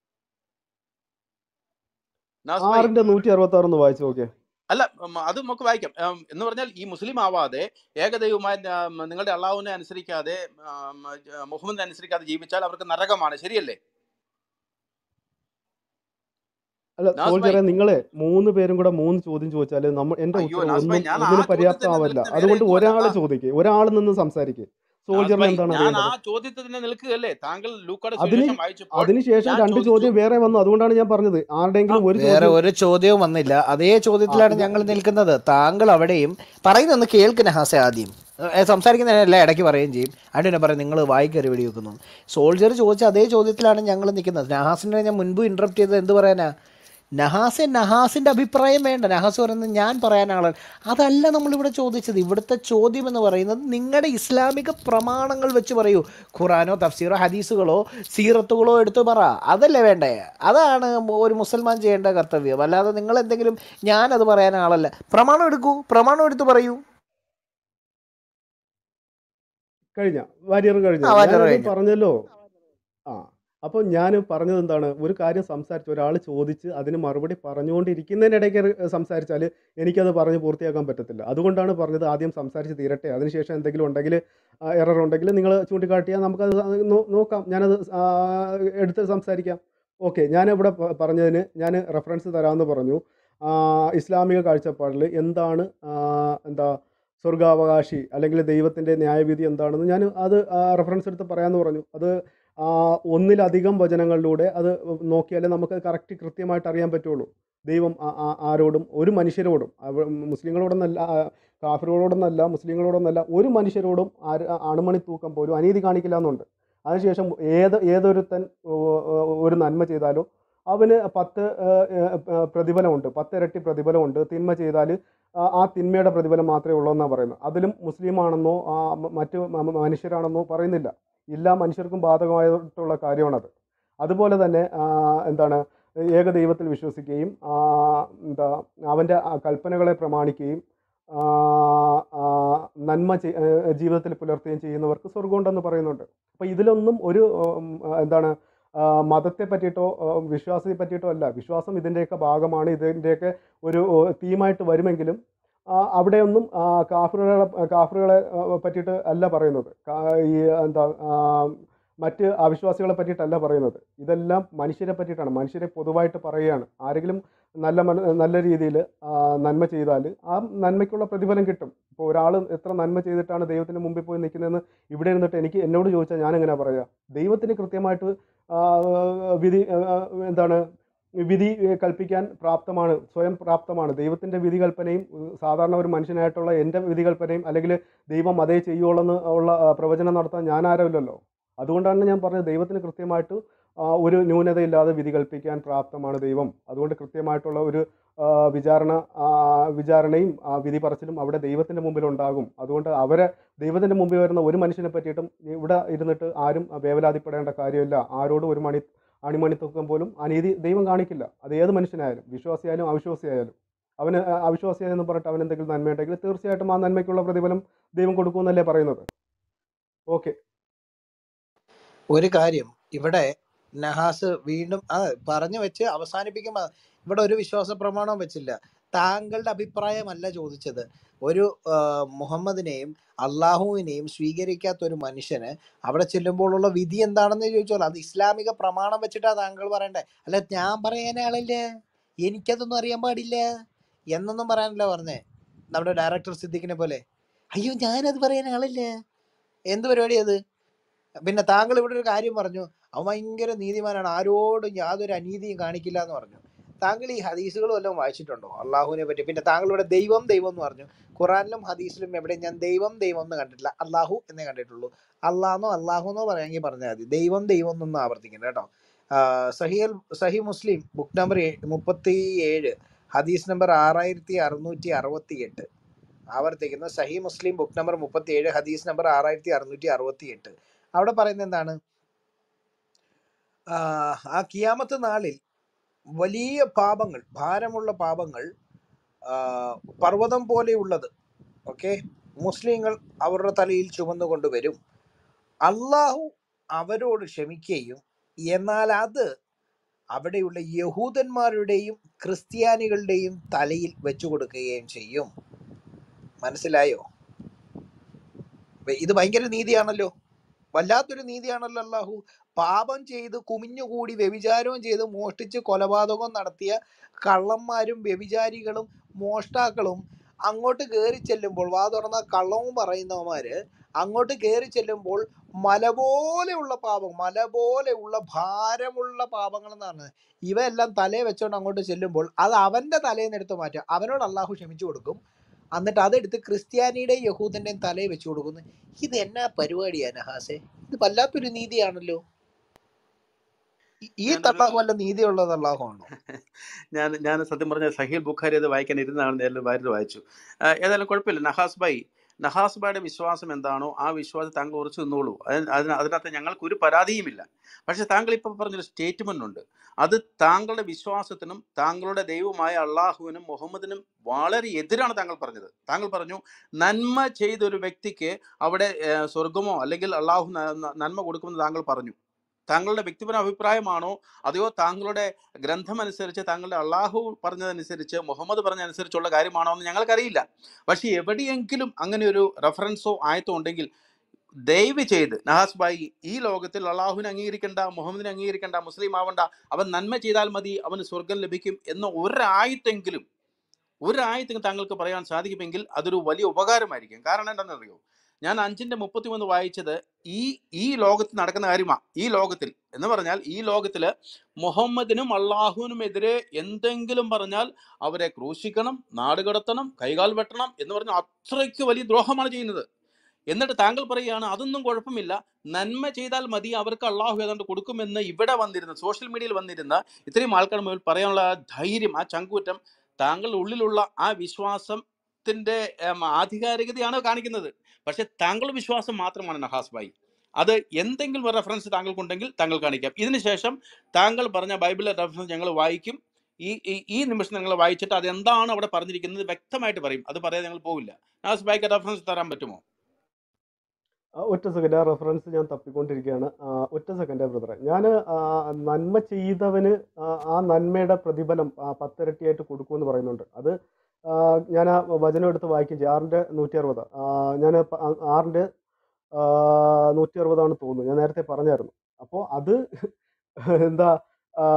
നഹാസ് ഭായി ആറിന്റെ നൂറ്റി അറുപത്തി ആറ് ഒന്ന് വായിച്ചു നോക്കിയേ അല്ല ഉം, അത് നമുക്ക് വായിക്കാം ഉം, എന്ന് പറഞ്ഞാൽ ഈ മുസ്ലിം ആവാതെ ഏകദൈവമായ ഉം, നിങ്ങളുടെ അള്ളാഹുവിനെ അനുസരിക്കാതെ ഉം, മുഹമ്മദിനെ അനുസരിക്കാതെ ജീവിച്ചാൽ അവർക്ക് നരകമാണ് ശരിയല്ലേ അല്ല നഹാസ് ഭായി സോൾജറെ നിങ്ങളെ മൂന്ന് പേരും കൂടെ മൂന്ന് ചോദ്യം ചോദിച്ചാൽ നമ്മൾ എന്റെ അയ്യോ ഉത്തരം നഹാസ് ഭായി ഒന്നും ഞാൻ ആ ഒന്നിനും ചോദ്യം തന്നെ പര്യാപ്തമാവില്ല നിൽക്കുന്ന വേറെ അതുകൊണ്ട് എങ്ങുമല്ല ഒരാൾ ആ ചോദിക്കുക ഒരാൾ നിന്ന് സംസാരിക്കുക നഹാസ് സോൾജറിന് ഭായി എന്താണ് ഞാൻ ആ അറിയേണ്ടത് ചോദ്യത്തിൽ തന്നെ നിൽക്കുകയല്ലേ താങ്കൾ ലൂക്കയുടെ അതിന് സുവിശേഷം വായിച്ചപ്പോൾ അതിനുശേഷം ഞാൻ രണ്ട് ചോദിച്ചു ചോദ്യം വേറെ വന്നു അതുകൊണ്ടാണ് ഞാൻ പറഞ്ഞത് ആ ആരുടെയെങ്കിലും ഒരു വേറെ ചോദ്യം ഒരു ചോദ്യവും വന്നില്ല അതേ ആ ചോദ്യത്തിലാണ് ഇത് ഞങ്ങൾ നിൽക്കുന്നത് താങ്കൾ അവിടെയും പറയുന്നൊന്ന് കേൾക്ക് നഹാസെ ആദ്യം ഏ, സംസാരിക്കുന്നതിനല്ല ഇടയ്ക്ക് പറയുകയും ചെയ്യും അതിന് തന്നെ പറയും നിങ്ങൾ വായിക്കറി വെടി വെക്കുന്നു സോൾജർ ചോദിച്ച അതേ ചോദ്യത്തിലാണ് ഞങ്ങൾ നിൽക്കുന്നത് നഹാസിനെ ഞാൻ മുൻപ് ഇൻട്രപ്റ്റ് ചെയ്തത് എന്ത് പറയാനാ നഹാസ് നഹാസിൻ്റെ അഭിപ്രായം വേണ്ട നഹാസ് പറയുന്നത് ഞാൻ പറയാനാണ് അതല്ല നമ്മളിവിടെ ചോദിച്ചത് ഇവിടുത്തെ ചോദ്യം എന്ന് പറയുന്നത് നിങ്ങളുടെ ഇസ്ലാമിക പ്രമാണങ്ങൾ വെച്ച് പറയൂ ഖുറാനോ തഫ്സീറോ ഹദീസുകളോ സീറത്തുകളോ എടുത്ത് പറ അതല്ലേ വേണ്ടേ അതാണ് ഒരു മുസൽമാൻ ചെയ്യേണ്ട കർത്തവ്യം അല്ലാതെ നിങ്ങൾ എന്തെങ്കിലും ഞാനത് പറയാൻ ആളല്ല പ്രമാണം എടുക്കൂ പ്രമാണം എടുത്ത് പറയൂ കഴിഞ്ഞ വാര്യർ കഴിഞ്ഞ ആ വാചർ ഞാനത് കഴിഞ്ഞു പറഞ്ഞല്ലോ ആ അപ്പോൾ ഞാൻ പറഞ്ഞത് എന്താണ് ഒരു കാര്യം സംസാരിച്ച് ഒരാൾ ചോദിച്ച് അതിന് മറുപടി പറഞ്ഞുകൊണ്ടിരിക്കുന്നതിനിടയ്ക്ക് സംസാരിച്ചാൽ എനിക്കത് പറഞ്ഞ് പൂർത്തിയാക്കാൻ പറ്റത്തില്ല അതുകൊണ്ടാണ് പറഞ്ഞത് ആദ്യം സംസാരിച്ച് തീരട്ടെ അതിനുശേഷം എന്തെങ്കിലും ഉണ്ടെങ്കിൽ എറർ ഉണ്ടെങ്കിൽ നിങ്ങൾ ചൂണ്ടിക്കാട്ടിയാൽ നമുക്കത് നോ- നോക്കാം ഞാനത് ആ, എടുത്ത് സംസാരിക്കാം ഓക്കെ ഞാനിവിടെ പ- പറഞ്ഞതിന് ഞാൻ റെഫറൻസ് തരാമെന്ന് പറഞ്ഞു ആ, ഇസ്ലാമിക കാഴ്ചപ്പാടിൽ എന്താണ് ആ, എന്താ സ്വർഗാവകാശി അല്ലെങ്കിൽ ദൈവത്തിൻ്റെ ന്യായവിധി എന്താണെന്ന് ഞാൻ അത് റെഫറൻസ് എടുത്ത് പറയാമെന്ന് പറഞ്ഞു അത് ആ, ഒന്നിലധികം വചനങ്ങളിലൂടെ അത് നോക്കിയാലേ നമുക്ക് കറക്റ്റ് കൃത്യമായിട്ട് അറിയാൻ പറ്റുള്ളൂ ദൈവം ആ- ആ- ആരോടും ഒരു മനുഷ്യരോടും അവ- മുസ്ലിങ്ങളോടൊന്നല്ല ആ, കാഫിറുകളോടൊന്നല്ല മുസ്ലിങ്ങളോടൊന്നല്ല ഒരു മനുഷ്യരോടും ആര് അണുമണി തൂക്കം പോലും അനീതി കാണിക്കില്ല എന്നുണ്ട് അതിനുശേഷം ഏത് ഏതൊരുത്തൻ ഓ, ഓ, ഒരു നന്മ ചെയ്താലോ അവന് പത്ത് ഏ, ഏ, ഏ, പ്രതിഫലമുണ്ട് പത്തിരട്ടി പ്രതിഫലമുണ്ട് തിന്മ ചെയ്താൽ ആ തിന്മയുടെ പ്രതിഫലം മാത്രമേ ഉള്ളൂ എന്നാണ് പറയുന്നത് അതിലും മുസ്ലിം ആണെന്നോ ആ, മ- മറ്റ് മ- മ- മനുഷ്യരാണെന്നോ പറയുന്നില്ല എല്ലാ മനുഷ്യർക്കും ബാധകമായിട്ടുള്ള കാര്യമാണത് അതുപോലെ തന്നെ ആ, എന്താണ് ഏക ദൈവത്തിൽ വിശ്വസിക്കുകയും ആ, എന്താ അവൻ്റെ ആ കൽപ്പനകളെ പ്രമാണിക്കുകയും ആ, ആ, നന്മ ചെയ്- ഏ, ജീവിതത്തിൽ പുലർത്തുകയും ചെയ്യുന്നവർക്ക് സ്വർഗമുണ്ടെന്ന് പറയുന്നുണ്ട് അപ്പോൾ ഇതിലൊന്നും ഒരു ഉം, എന്താണ് ആ, മതത്തെ പറ്റിയിട്ടോ ആ, വിശ്വാസത്തെ പറ്റിയിട്ടോ അല്ല വിശ്വാസം ഇതിൻ്റെയൊക്കെ ഭാഗമാണ് ഇതിൻ്റെയൊക്കെ ഒരു തീമായിട്ട് വരുമെങ്കിലും ആ, അവിടെയൊന്നും ആ, കാഫറുകളെ കാഫറുകളെ ആ, പറ്റിയിട്ട് അല്ല പറയുന്നത് കാ- ഈ എന്താ ആ, മറ്റ് അവിശ്വാസികളെ പറ്റിയിട്ടല്ല പറയുന്നത് ഇതെല്ലാം മനുഷ്യരെ പറ്റിയിട്ടാണ് മനുഷ്യരെ പൊതുവായിട്ട് പറയുകയാണ് ആരെങ്കിലും നല്ല മന നല്ല രീതിയിൽ നന്മ ചെയ്താൽ ആ നന്മയ്ക്കുള്ള പ്രതിഫലം കിട്ടും ഇപ്പോൾ ഒരാൾ എത്ര നന്മ ചെയ്തിട്ടാണ് ദൈവത്തിന് മുമ്പിൽ പോയി നിൽക്കുന്നതെന്ന് ഇവിടെ ഇരുന്നിട്ട് എനിക്ക് എന്നോട് ചോദിച്ചാൽ ഞാൻ എങ്ങനെ പറയാ ദൈവത്തിന് കൃത്യമായിട്ട് ആ, വിധി ആ, എന്താണ് വിധി കൽപ്പിക്കാൻ പ്രാപ്തമാണ് സ്വയം പ്രാപ്തമാണ് ദൈവത്തിൻ്റെ വിധി കൽപ്പനയും ഉം, സാധാരണ ഒരു മനുഷ്യനായിട്ടുള്ള എൻ്റെ വിധി കൽപ്പനയും അല്ലെങ്കിൽ ദൈവം അതേ ചെയ്യുള്ളെന്ന് ഉള്ള ആ, പ്രവചനം നടത്താൻ ഞാൻ ആരുമില്ലല്ലോ അതുകൊണ്ടാണ് ഞാൻ പറഞ്ഞത് ദൈവത്തിന് കൃത്യമായിട്ട് ആ, ഒരു ന്യൂനതയില്ലാതെ വിധി കൽപ്പിക്കാൻ പ്രാപ്തമാണ് ദൈവം അതുകൊണ്ട് കൃത്യമായിട്ടുള്ള ഒരു ആ, വിചാരണ ആ, വിചാരണയും ആ, വിധി പറച്ചിലും അവിടെ ദൈവത്തിൻ്റെ മുമ്പിൽ ഉണ്ടാകും അതുകൊണ്ട് അവരെ ദൈവത്തിൻ്റെ മുമ്പിൽ വരുന്ന ഒരു മനുഷ്യനെ പറ്റിയിട്ടും ഇവിടെ ഇരുന്നിട്ട് ആരും വേവലാതിപ്പെടേണ്ട കാര്യമില്ല ആരോടും ഒരു മണി അണിമണിത്തൂക്കം പോലും അനീതി ദൈവം കാണിക്കില്ല അത് ഏത് മനുഷ്യനായാലും വിശ്വാസിയായാലും അവിശ്വാസിയായാലും അവന് ആ, അവിശ്വാസിയായെന്ന് പറഞ്ഞിട്ട് അവൻ എന്തെങ്കിലും നന്മയുണ്ടെങ്കിൽ തീർച്ചയായിട്ടും ആ നന്മയ്ക്കുള്ള പ്രതിഫലം ദൈവം കൊടുക്കുമെന്നല്ലേ പറയുന്നത് ഓക്കെ ഒരു കാര്യം ഇവിടെ നഹാസ് വീണ്ടും ആ പറഞ്ഞു വെച്ച് അവസാനിപ്പിക്കുമ്പോൾ ഇവിടെ ഒരു വിശ്വാസ പ്രമാണവും വെച്ചില്ല താങ്കളുടെ അഭിപ്രായമല്ല ചോദിച്ചത് ഒരു ആ, മുഹമ്മദിനെയും അള്ളാഹുവിനെയും സ്വീകരിക്കാത്ത ഒരു മനുഷ്യന് അവിടെ ചെല്ലുമ്പോഴുള്ള വിധി എന്താണെന്ന് ചോദിച്ചോളൂ അത് ഇസ്ലാമിക പ്രമാണം വെച്ചിട്ടാ താങ്കൾ പറയണ്ടേ അല്ല ഞാൻ പറയാൻ ആളില്ല എനിക്കതൊന്നും അറിയാൻ പാടില്ല എന്നൊന്നും പറയാനല്ല പറഞ്ഞേ നമ്മുടെ ഡയറക്ടർ സിദ്ദിഖിനെ പോലെ അയ്യോ ഞാനത് പറയാൻ ആളില്ല എന്ത് പരിപാടി അത് പിന്നെ താങ്കൾ ഇവിടെ ഒരു കാര്യം പറഞ്ഞു അവൻ ഭയങ്കര നീതിമാനാണ് ആരോടും യാതൊരു അനീതിയും കാണിക്കില്ല എന്ന് പറഞ്ഞു താങ്കൾ ഈ ഹദീസുകൾ വല്ലതും വായിച്ചിട്ടുണ്ടോ അള്ളാഹുവിനെ പറ്റി പിന്നെ താങ്കൾ ഇവിടെ ദൈവം ദൈവം എന്ന് പറഞ്ഞു ഖുറാനിലും ഹദീസിലും എവിടെയും ഞാൻ ദൈവം ദൈവം എന്ന് കണ്ടിട്ടില്ല അള്ളാഹു എന്നേ കണ്ടിട്ടുള്ളൂ അള്ളാഹെന്നോ അള്ളാഹു എന്നോ പറയാമെങ്കിൽ പറഞ്ഞാൽ മതി ദൈവം ദൈവം എന്നൊന്നും ആവർത്തിക്കണ്ട കേട്ടോ ആഹ് സഹിയൽ സഹി മുസ്ലിം ബുക്ക് നമ്പർ മുപ്പത്തി ഏഴ് ഹദീസ് നമ്പർ ആറായിരത്തി അറുന്നൂറ്റി അറുപത്തി എട്ട് ആവർത്തിക്കുന്നു സഹി മുസ്ലിം ബുക്ക് നമ്പർ മുപ്പത്തി ഏഴ് ഹദീസ് നമ്പർ ആറായിരത്തി അറുന്നൂറ്റി അറുപത്തി എട്ട് അവിടെ പറയുന്നത് എന്താണ് ആ ആ കിയാമത്ത് നാളിൽ വലിയ പാപങ്ങൾ ഭാരമുള്ള പാപങ്ങൾ ആ, പർവ്വതം പോലെയുള്ളത് ഓക്കെ മുസ്ലിങ്ങൾ അവരുടെ തലയിൽ ചുമന്നുകൊണ്ട് വരും അള്ളാഹു അവരോട് ക്ഷമിക്കുകയും എന്നാൽ അത് അവിടെയുള്ള യഹൂദന്മാരുടെയും ക്രിസ്ത്യാനികളുടെയും തലയിൽ വെച്ചു കൊടുക്കുകയും ചെയ്യും മനസ്സിലായോ വെ- ഇത് ഭയങ്കര നീതിയാണല്ലോ വല്ലാത്തൊരു നീതിയാണല്ലോ അള്ളാഹു പാപം ചെയ്ത് കുമിഞ്ഞുകൂടി വ്യഭിചാരവും ചെയ്ത് മോഷ്ടിച്ച് കൊലപാതകവും നടത്തിയ കള്ളന്മാരും വ്യഭിചാരികളും മോഷ്ടാക്കളും അങ്ങോട്ട് കയറി ചെല്ലുമ്പോൾ വാ തുറന്ന കള്ളവും പറയുന്നവന്മാര് അങ്ങോട്ട് കയറി ചെല്ലുമ്പോൾ മല പോലെയുള്ള പാപം മല പോലെയുള്ള ഭാരമുള്ള പാപങ്ങൾ എന്നാണ് ഇവയെല്ലാം തലയെ വെച്ചോണ്ട് അങ്ങോട്ട് ചെല്ലുമ്പോൾ അത് അവന്റെ തലയിൽ നിന്ന് എടുത്ത് മാറ്റുക അവനോട് അള്ളാഹു ക്ഷമിച്ചു കൊടുക്കും എന്നിട്ട് അതെടുത്ത് ക്രിസ്ത്യാനിയുടെയും യഹൂദന്റെയും തലയിൽ വെച്ചു കൊടുക്കുന്നു ഇത് എന്നാ പരിപാടിയാ നഹാസെ ഇത് വല്ലാത്തൊരു നീതിയാണല്ലോ ഈ- ഈ ഞാനൊരു തള്ളാഹു വല്ല നീതിയുള്ളത് അള്ളാഹുവാണോ ഞാൻ ഞാൻ സത്യം പറഞ്ഞ സഹീൽ ബുഖാരി അത് വായിക്കാൻ ഇരുന്നാണ് നേരിൽ വാരി വായിച്ചു ആ, ഏതായാലും കുഴപ്പമില്ല നഹാസ് ഭായി നഹാസ് ഭായിയുടെ വിശ്വാസം എന്താണോ ആ വിശ്വാസം താങ്കൾ ഉറച്ചു നിന്നോളൂ അതിന് അതിന് അതിനകത്ത് ഞങ്ങൾക്ക് ഒരു പരാതിയുമില്ല പക്ഷെ താങ്കൾ ഇപ്പോൾ പറഞ്ഞൊരു സ്റ്റേറ്റ്മെന്റ് ഉണ്ട് അത് താങ്കളുടെ വിശ്വാസത്തിനും താങ്കളുടെ ദൈവമായ അള്ളാഹുവിനും മുഹമ്മദിനും വളരെ എതിരാണ് താങ്കൾ പറഞ്ഞത് താങ്കൾ പറഞ്ഞു നന്മ ചെയ്ത ഒരു വ്യക്തിക്ക് അവിടെ ഏ, സ്വർഗമോ അല്ലെങ്കിൽ അള്ളാഹു ന- ന- നന്മ കൊടുക്കുമെന്ന് താങ്കൾ പറഞ്ഞു താങ്കളുടെ വ്യക്തിപര അഭിപ്രായമാണോ അതെയോ താങ്കളുടെ ഗ്രന്ഥമനുസരിച്ച് താങ്കളുടെ അള്ളാഹു പറഞ്ഞതനുസരിച്ച് മുഹമ്മദ് പറഞ്ഞതനുസരിച്ചുള്ള കാര്യമാണോ എന്ന് ഞങ്ങൾക്കറിയില്ല പക്ഷേ എവിടെയെങ്കിലും അങ്ങനെ ഒരു റെഫറൻസോ ആയത്തോ ഉണ്ടെങ്കിൽ ദയവ് ചെയ്ത് നഹാസ് ഭായി ഈ ലോകത്തിൽ അള്ളാഹുവിനെ അംഗീകരിക്കേണ്ട മുഹമ്മദിനെ അംഗീകരിക്കേണ്ട മുസ്ലിം ആവണ്ട അവൻ നന്മ ചെയ്താൽ മതി അവന് സ്വർഗം ലഭിക്കും എന്ന ഒരായത്തെങ്കിലും ഒരായത്തെങ്കിലും താങ്കൾക്ക് പറയാൻ സാധിക്കുമെങ്കിൽ അതൊരു വലിയ ഉപകാരമായിരിക്കും കാരണം എന്താണെന്നറിയോ ഞാൻ അഞ്ചിന്റെ മുപ്പത്തിമൂന്ന് വായിച്ചത് ഈ ഈ ലോകത്ത് നടക്കുന്ന കാര്യമാണ് ഈ ലോകത്തിൽ എന്ന് പറഞ്ഞാൽ ഈ ലോകത്തില് മുഹമ്മദിനും അള്ളാഹുവിനും എതിരെ എന്തെങ്കിലും പറഞ്ഞാൽ അവരെ ക്രൂശിക്കണം നാടുകടത്തണം കൈകാൽ വെട്ടണം എന്ന് പറഞ്ഞാൽ അത്രയ്ക്ക് വലിയ ദ്രോഹമാണ് ചെയ്യുന്നത് എന്നിട്ട് താങ്കൾ പറയുകയാണ് അതൊന്നും കുഴപ്പമില്ല നന്മ ചെയ്താൽ മതി അവർക്ക് അള്ളാഹു ഏതാണ്ട് കൊടുക്കുമെന്ന് ഇവിടെ വന്നിരുന്ന സോഷ്യൽ മീഡിയയിൽ വന്നിരുന്ന ഇത്രയും ആൾക്കാർ മുമ്പിൽ പറയാനുള്ള ആ ധൈര്യം ആ ചങ്കൂറ്റം താങ്കളുടെ ഉള്ളിലുള്ള ആ വിശ്വാസത്തിന്റെ ഉം, ആധികാരികതയാണ് കാണിക്കുന്നത് പക്ഷെ താങ്കളുടെ വിശ്വാസം മാത്രമാണ് നഹാസ് ഭായി അത് എന്തെങ്കിലും ഒരു റെഫറൻസ് താങ്കൾക്കുണ്ടെങ്കിൽ താങ്കൾ കാണിക്കാം ഇതിനുശേഷം താങ്കൾ പറഞ്ഞ ബൈബിളിലെ റെഫറൻസ് ഞങ്ങൾ വായിക്കും ഈ ഈ ഈ നിമിഷം നിങ്ങൾ വായിച്ചിട്ട് അതെന്താണ് അവിടെ പറഞ്ഞിരിക്കുന്നത് വ്യക്തമായിട്ട് പറയും അത് പറയാതെ ഞങ്ങൾ പോവില്ല നഹാസ് ഭായിക്ക് റെഫറൻസ് തരാൻ പറ്റുമോ ആ, ഒറ്റ സെക്കൻഡ് ആ റെഫറൻസ് ഞാൻ തപ്പിക്കൊണ്ടിരിക്കുകയാണ് ആ, ഒറ്റ സെക്കൻഡ് ബ്രദറെ ഞാൻ നന്മ ചെയ്തവന് ആ ആ നന്മയുടെ പ്രതിഫലം ആ, പത്തിരട്ടിയായിട്ട് കൊടുക്കുമെന്ന് പറയുന്നുണ്ട് അത് ആ, ഞാൻ ആ വചനം എടുത്ത് വായിക്കും ചെയ്യും ആറിൻ്റെ നൂറ്റി അറുപത് ഞാൻ ആറിൻ്റെ നൂറ്റി അറുപതാണ് തോന്നുന്നു ഞാൻ നേരത്തെ പറഞ്ഞായിരുന്നു അപ്പോൾ അത് എന്താ ആ,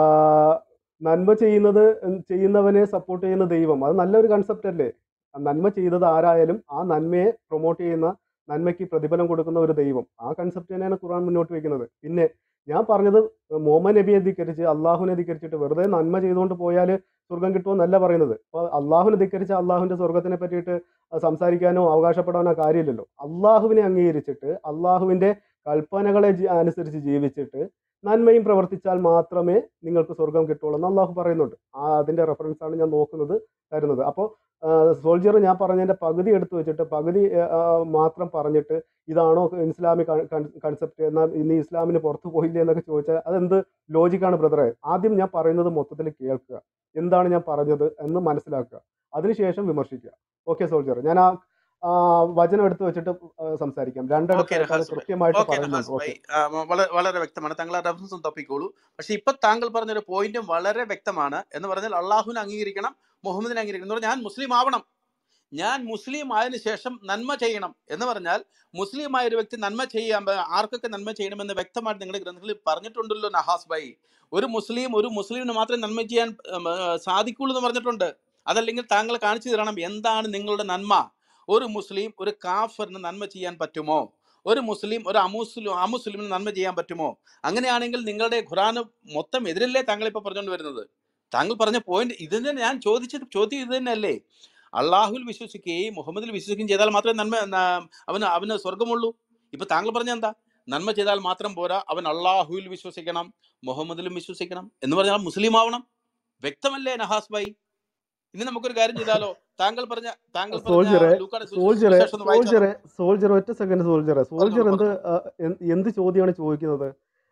നന്മ ചെയ്യുന്നത് ചെയ്യുന്നവനെ സപ്പോർട്ട് ചെയ്യുന്ന ദൈവം അത് നല്ലൊരു കൺസെപ്റ്റ് അല്ലേ ആ നന്മ ചെയ്തത് ആരായാലും ആ നന്മയെ പ്രൊമോട്ട് ചെയ്യുന്ന നന്മയ്ക്ക് പ്രതിഫലം കൊടുക്കുന്ന ഒരു ദൈവം ആ കൺസെപ്റ്റ് തന്നെയാണ് ഖുർആൻ മുന്നോട്ട് വെക്കുന്നത് പിന്നെ ഞാൻ പറഞ്ഞത് മുഹമ്മദ് നബിയെ ധിക്കരിച്ച് അള്ളാഹുവിനെ ധിക്കരിച്ചിട്ട് വെറുതെ നന്മ ചെയ്തുകൊണ്ട് പോയാൽ സ്വർഗം കിട്ടുമെന്നല്ല പറയുന്നത് അപ്പോൾ അള്ളാഹുവിനെ ധിക്കരിച്ച് അള്ളാഹുവിൻ്റെ സ്വർഗത്തിനെ പറ്റിയിട്ട് സംസാരിക്കാനോ അവകാശപ്പെടാനോ കാര്യമില്ലല്ലോ അള്ളാഹുവിനെ അംഗീകരിച്ചിട്ട് അള്ളാഹുവിൻ്റെ കൽപ്പനകളെ ജി- അനുസരിച്ച് ജീവിച്ചിട്ട് നന്മയും പ്രവർത്തിച്ചാൽ മാത്രമേ നിങ്ങൾക്ക് സ്വർഗം കിട്ടുള്ളൂ എന്ന് അള്ളാഹു പറയുന്നുണ്ട് ആ അതിൻ്റെ റെഫറൻസ് ആണ് ഞാൻ നോക്കുന്നത് തരുന്നത് അപ്പോൾ സോൾജിയർ ഞാൻ പറഞ്ഞതിൻ്റെ പകുതി എടുത്തു വെച്ചിട്ട് പകുതി ആ, മാത്രം പറഞ്ഞിട്ട് ഇതാണോ ഇസ്ലാമിക് കൺസെപ്റ്റ് എന്നാൽ ഇനി ഇസ്ലാമിന് പുറത്തു പോയില്ലേ എന്നൊക്കെ ചോദിച്ചാൽ അതെന്ത് ലോജിക്കാണ് ബ്രദറെ ആദ്യം ഞാൻ പറയുന്നത് മൊത്തത്തിൽ കേൾക്കുക എന്താണ് ഞാൻ പറഞ്ഞത് എന്ന് മനസ്സിലാക്കുക അതിനുശേഷം വിമർശിക്കുക ഓക്കെ സോൾജിയർ ഞാൻ ആ ആ, വചനം എടുത്തു വെച്ചിട്ട് ആ, സംസാരിക്കാം ഓക്കെ രണ്ടിടത്തായിട്ട് അത് നഹാസ് ഭായി കൃത്യമായിട്ട് ഓക്കെ പറയുന്നുണ്ട് നഹാസ് ഓക്കെ ഭായി ആ, മ- വളരെ വളരെ വ്യക്തമാണ് താങ്കൾ ആ റെഫറൻസും തപ്പിക്കോളൂ പക്ഷെ ഇപ്പൊ താങ്കൾ പറഞ്ഞൊരു പോയിന്റും വളരെ വ്യക്തമാണ് എന്ന് പറഞ്ഞാൽ അള്ളാഹുവിനെ അംഗീകരിക്കണം മുഹമ്മദിനെ അംഗീകരിക്കണം എന്ന് പറഞ്ഞാൽ ഞാൻ മുസ്ലിം ആവണം ഞാൻ മുസ്ലിം ആയതിനു ശേഷം നന്മ ചെയ്യണം എന്ന് പറഞ്ഞാൽ മുസ്ലിം ആയ ഒരു വ്യക്തി നന്മ ചെയ്യാൻ പ- ആർക്കൊക്കെ നന്മ ചെയ്യണമെന്ന് വ്യക്തമായിട്ട് നിങ്ങളുടെ ഗ്രന്ഥങ്ങളിൽ പറഞ്ഞിട്ടുണ്ടല്ലോ നഹാസ് ഭായി ഒരു മുസ്ലിം ഒരു മുസ്ലിമിന് മാത്രമേ നന്മ ചെയ്യാൻ ഉം, ആ, സാധിക്കുള്ളൂ എന്ന് പറഞ്ഞിട്ടുണ്ട് അതല്ലെങ്കിൽ താങ്കൾ കാണിച്ചു തരണം എന്താണ് നിങ്ങളുടെ നന്മ ഒരു മുസ്ലിം ഒരു കാഫറിന് നന്മ ചെയ്യാൻ പറ്റുമോ ഒരു മുസ്ലിം ഒരു അമുസ്ലിം അമുസ്ലിമിന് നന്മ ചെയ്യാൻ പറ്റുമോ അങ്ങനെയാണെങ്കിൽ നിങ്ങളുടെ ഖുറാന് മൊത്തം എതിരല്ലേ താങ്കൾ ഇപ്പൊ പറഞ്ഞുകൊണ്ട് വരുന്നത് താങ്കൾ പറഞ്ഞ പോയിന്റ് ഇത് തന്നെ ഞാൻ ചോദിച്ചത് ചോദ്യം ഇത് തന്നെയല്ലേ അള്ളാഹുവിൽ വിശ്വസിക്കുകയും മുഹമ്മദിൽ വിശ്വസിക്കുകയും ചെയ്താൽ മാത്രമേ നന്മ ന- അവന് അവന് സ്വർഗമുള്ളൂ ഇപ്പൊ താങ്കൾ പറഞ്ഞ എന്താ നന്മ ചെയ്താൽ മാത്രം പോരാ അവൻ അള്ളാഹുവിൽ വിശ്വസിക്കണം മുഹമ്മദിലും വിശ്വസിക്കണം എന്ന് പറഞ്ഞാൽ മുസ്ലിം ആവണം വ്യക്തമല്ലേ നഹാസ് ഭായി ഇനി നമുക്കൊരു കാര്യം ചെയ്താലോ താങ്കൾ പറഞ്ഞ താങ്കൾ പറഞ്ഞ സോൾജറെ ലൂക്കാടെ സു- സോൾജറെ സുവിശേഷം ഒന്ന് വായിച്ചാലോ സോൾജറെ സോൾജർ ഒറ്റ സെക്കൻഡ് സോൾജറെ സോൾജർ പറഞ്ഞോളൂ എന്ത് പറഞ്ഞോളൂ ആ, എന്ത് എന്ത് ചോദ്യമാണ് ചോദിക്കുന്നത്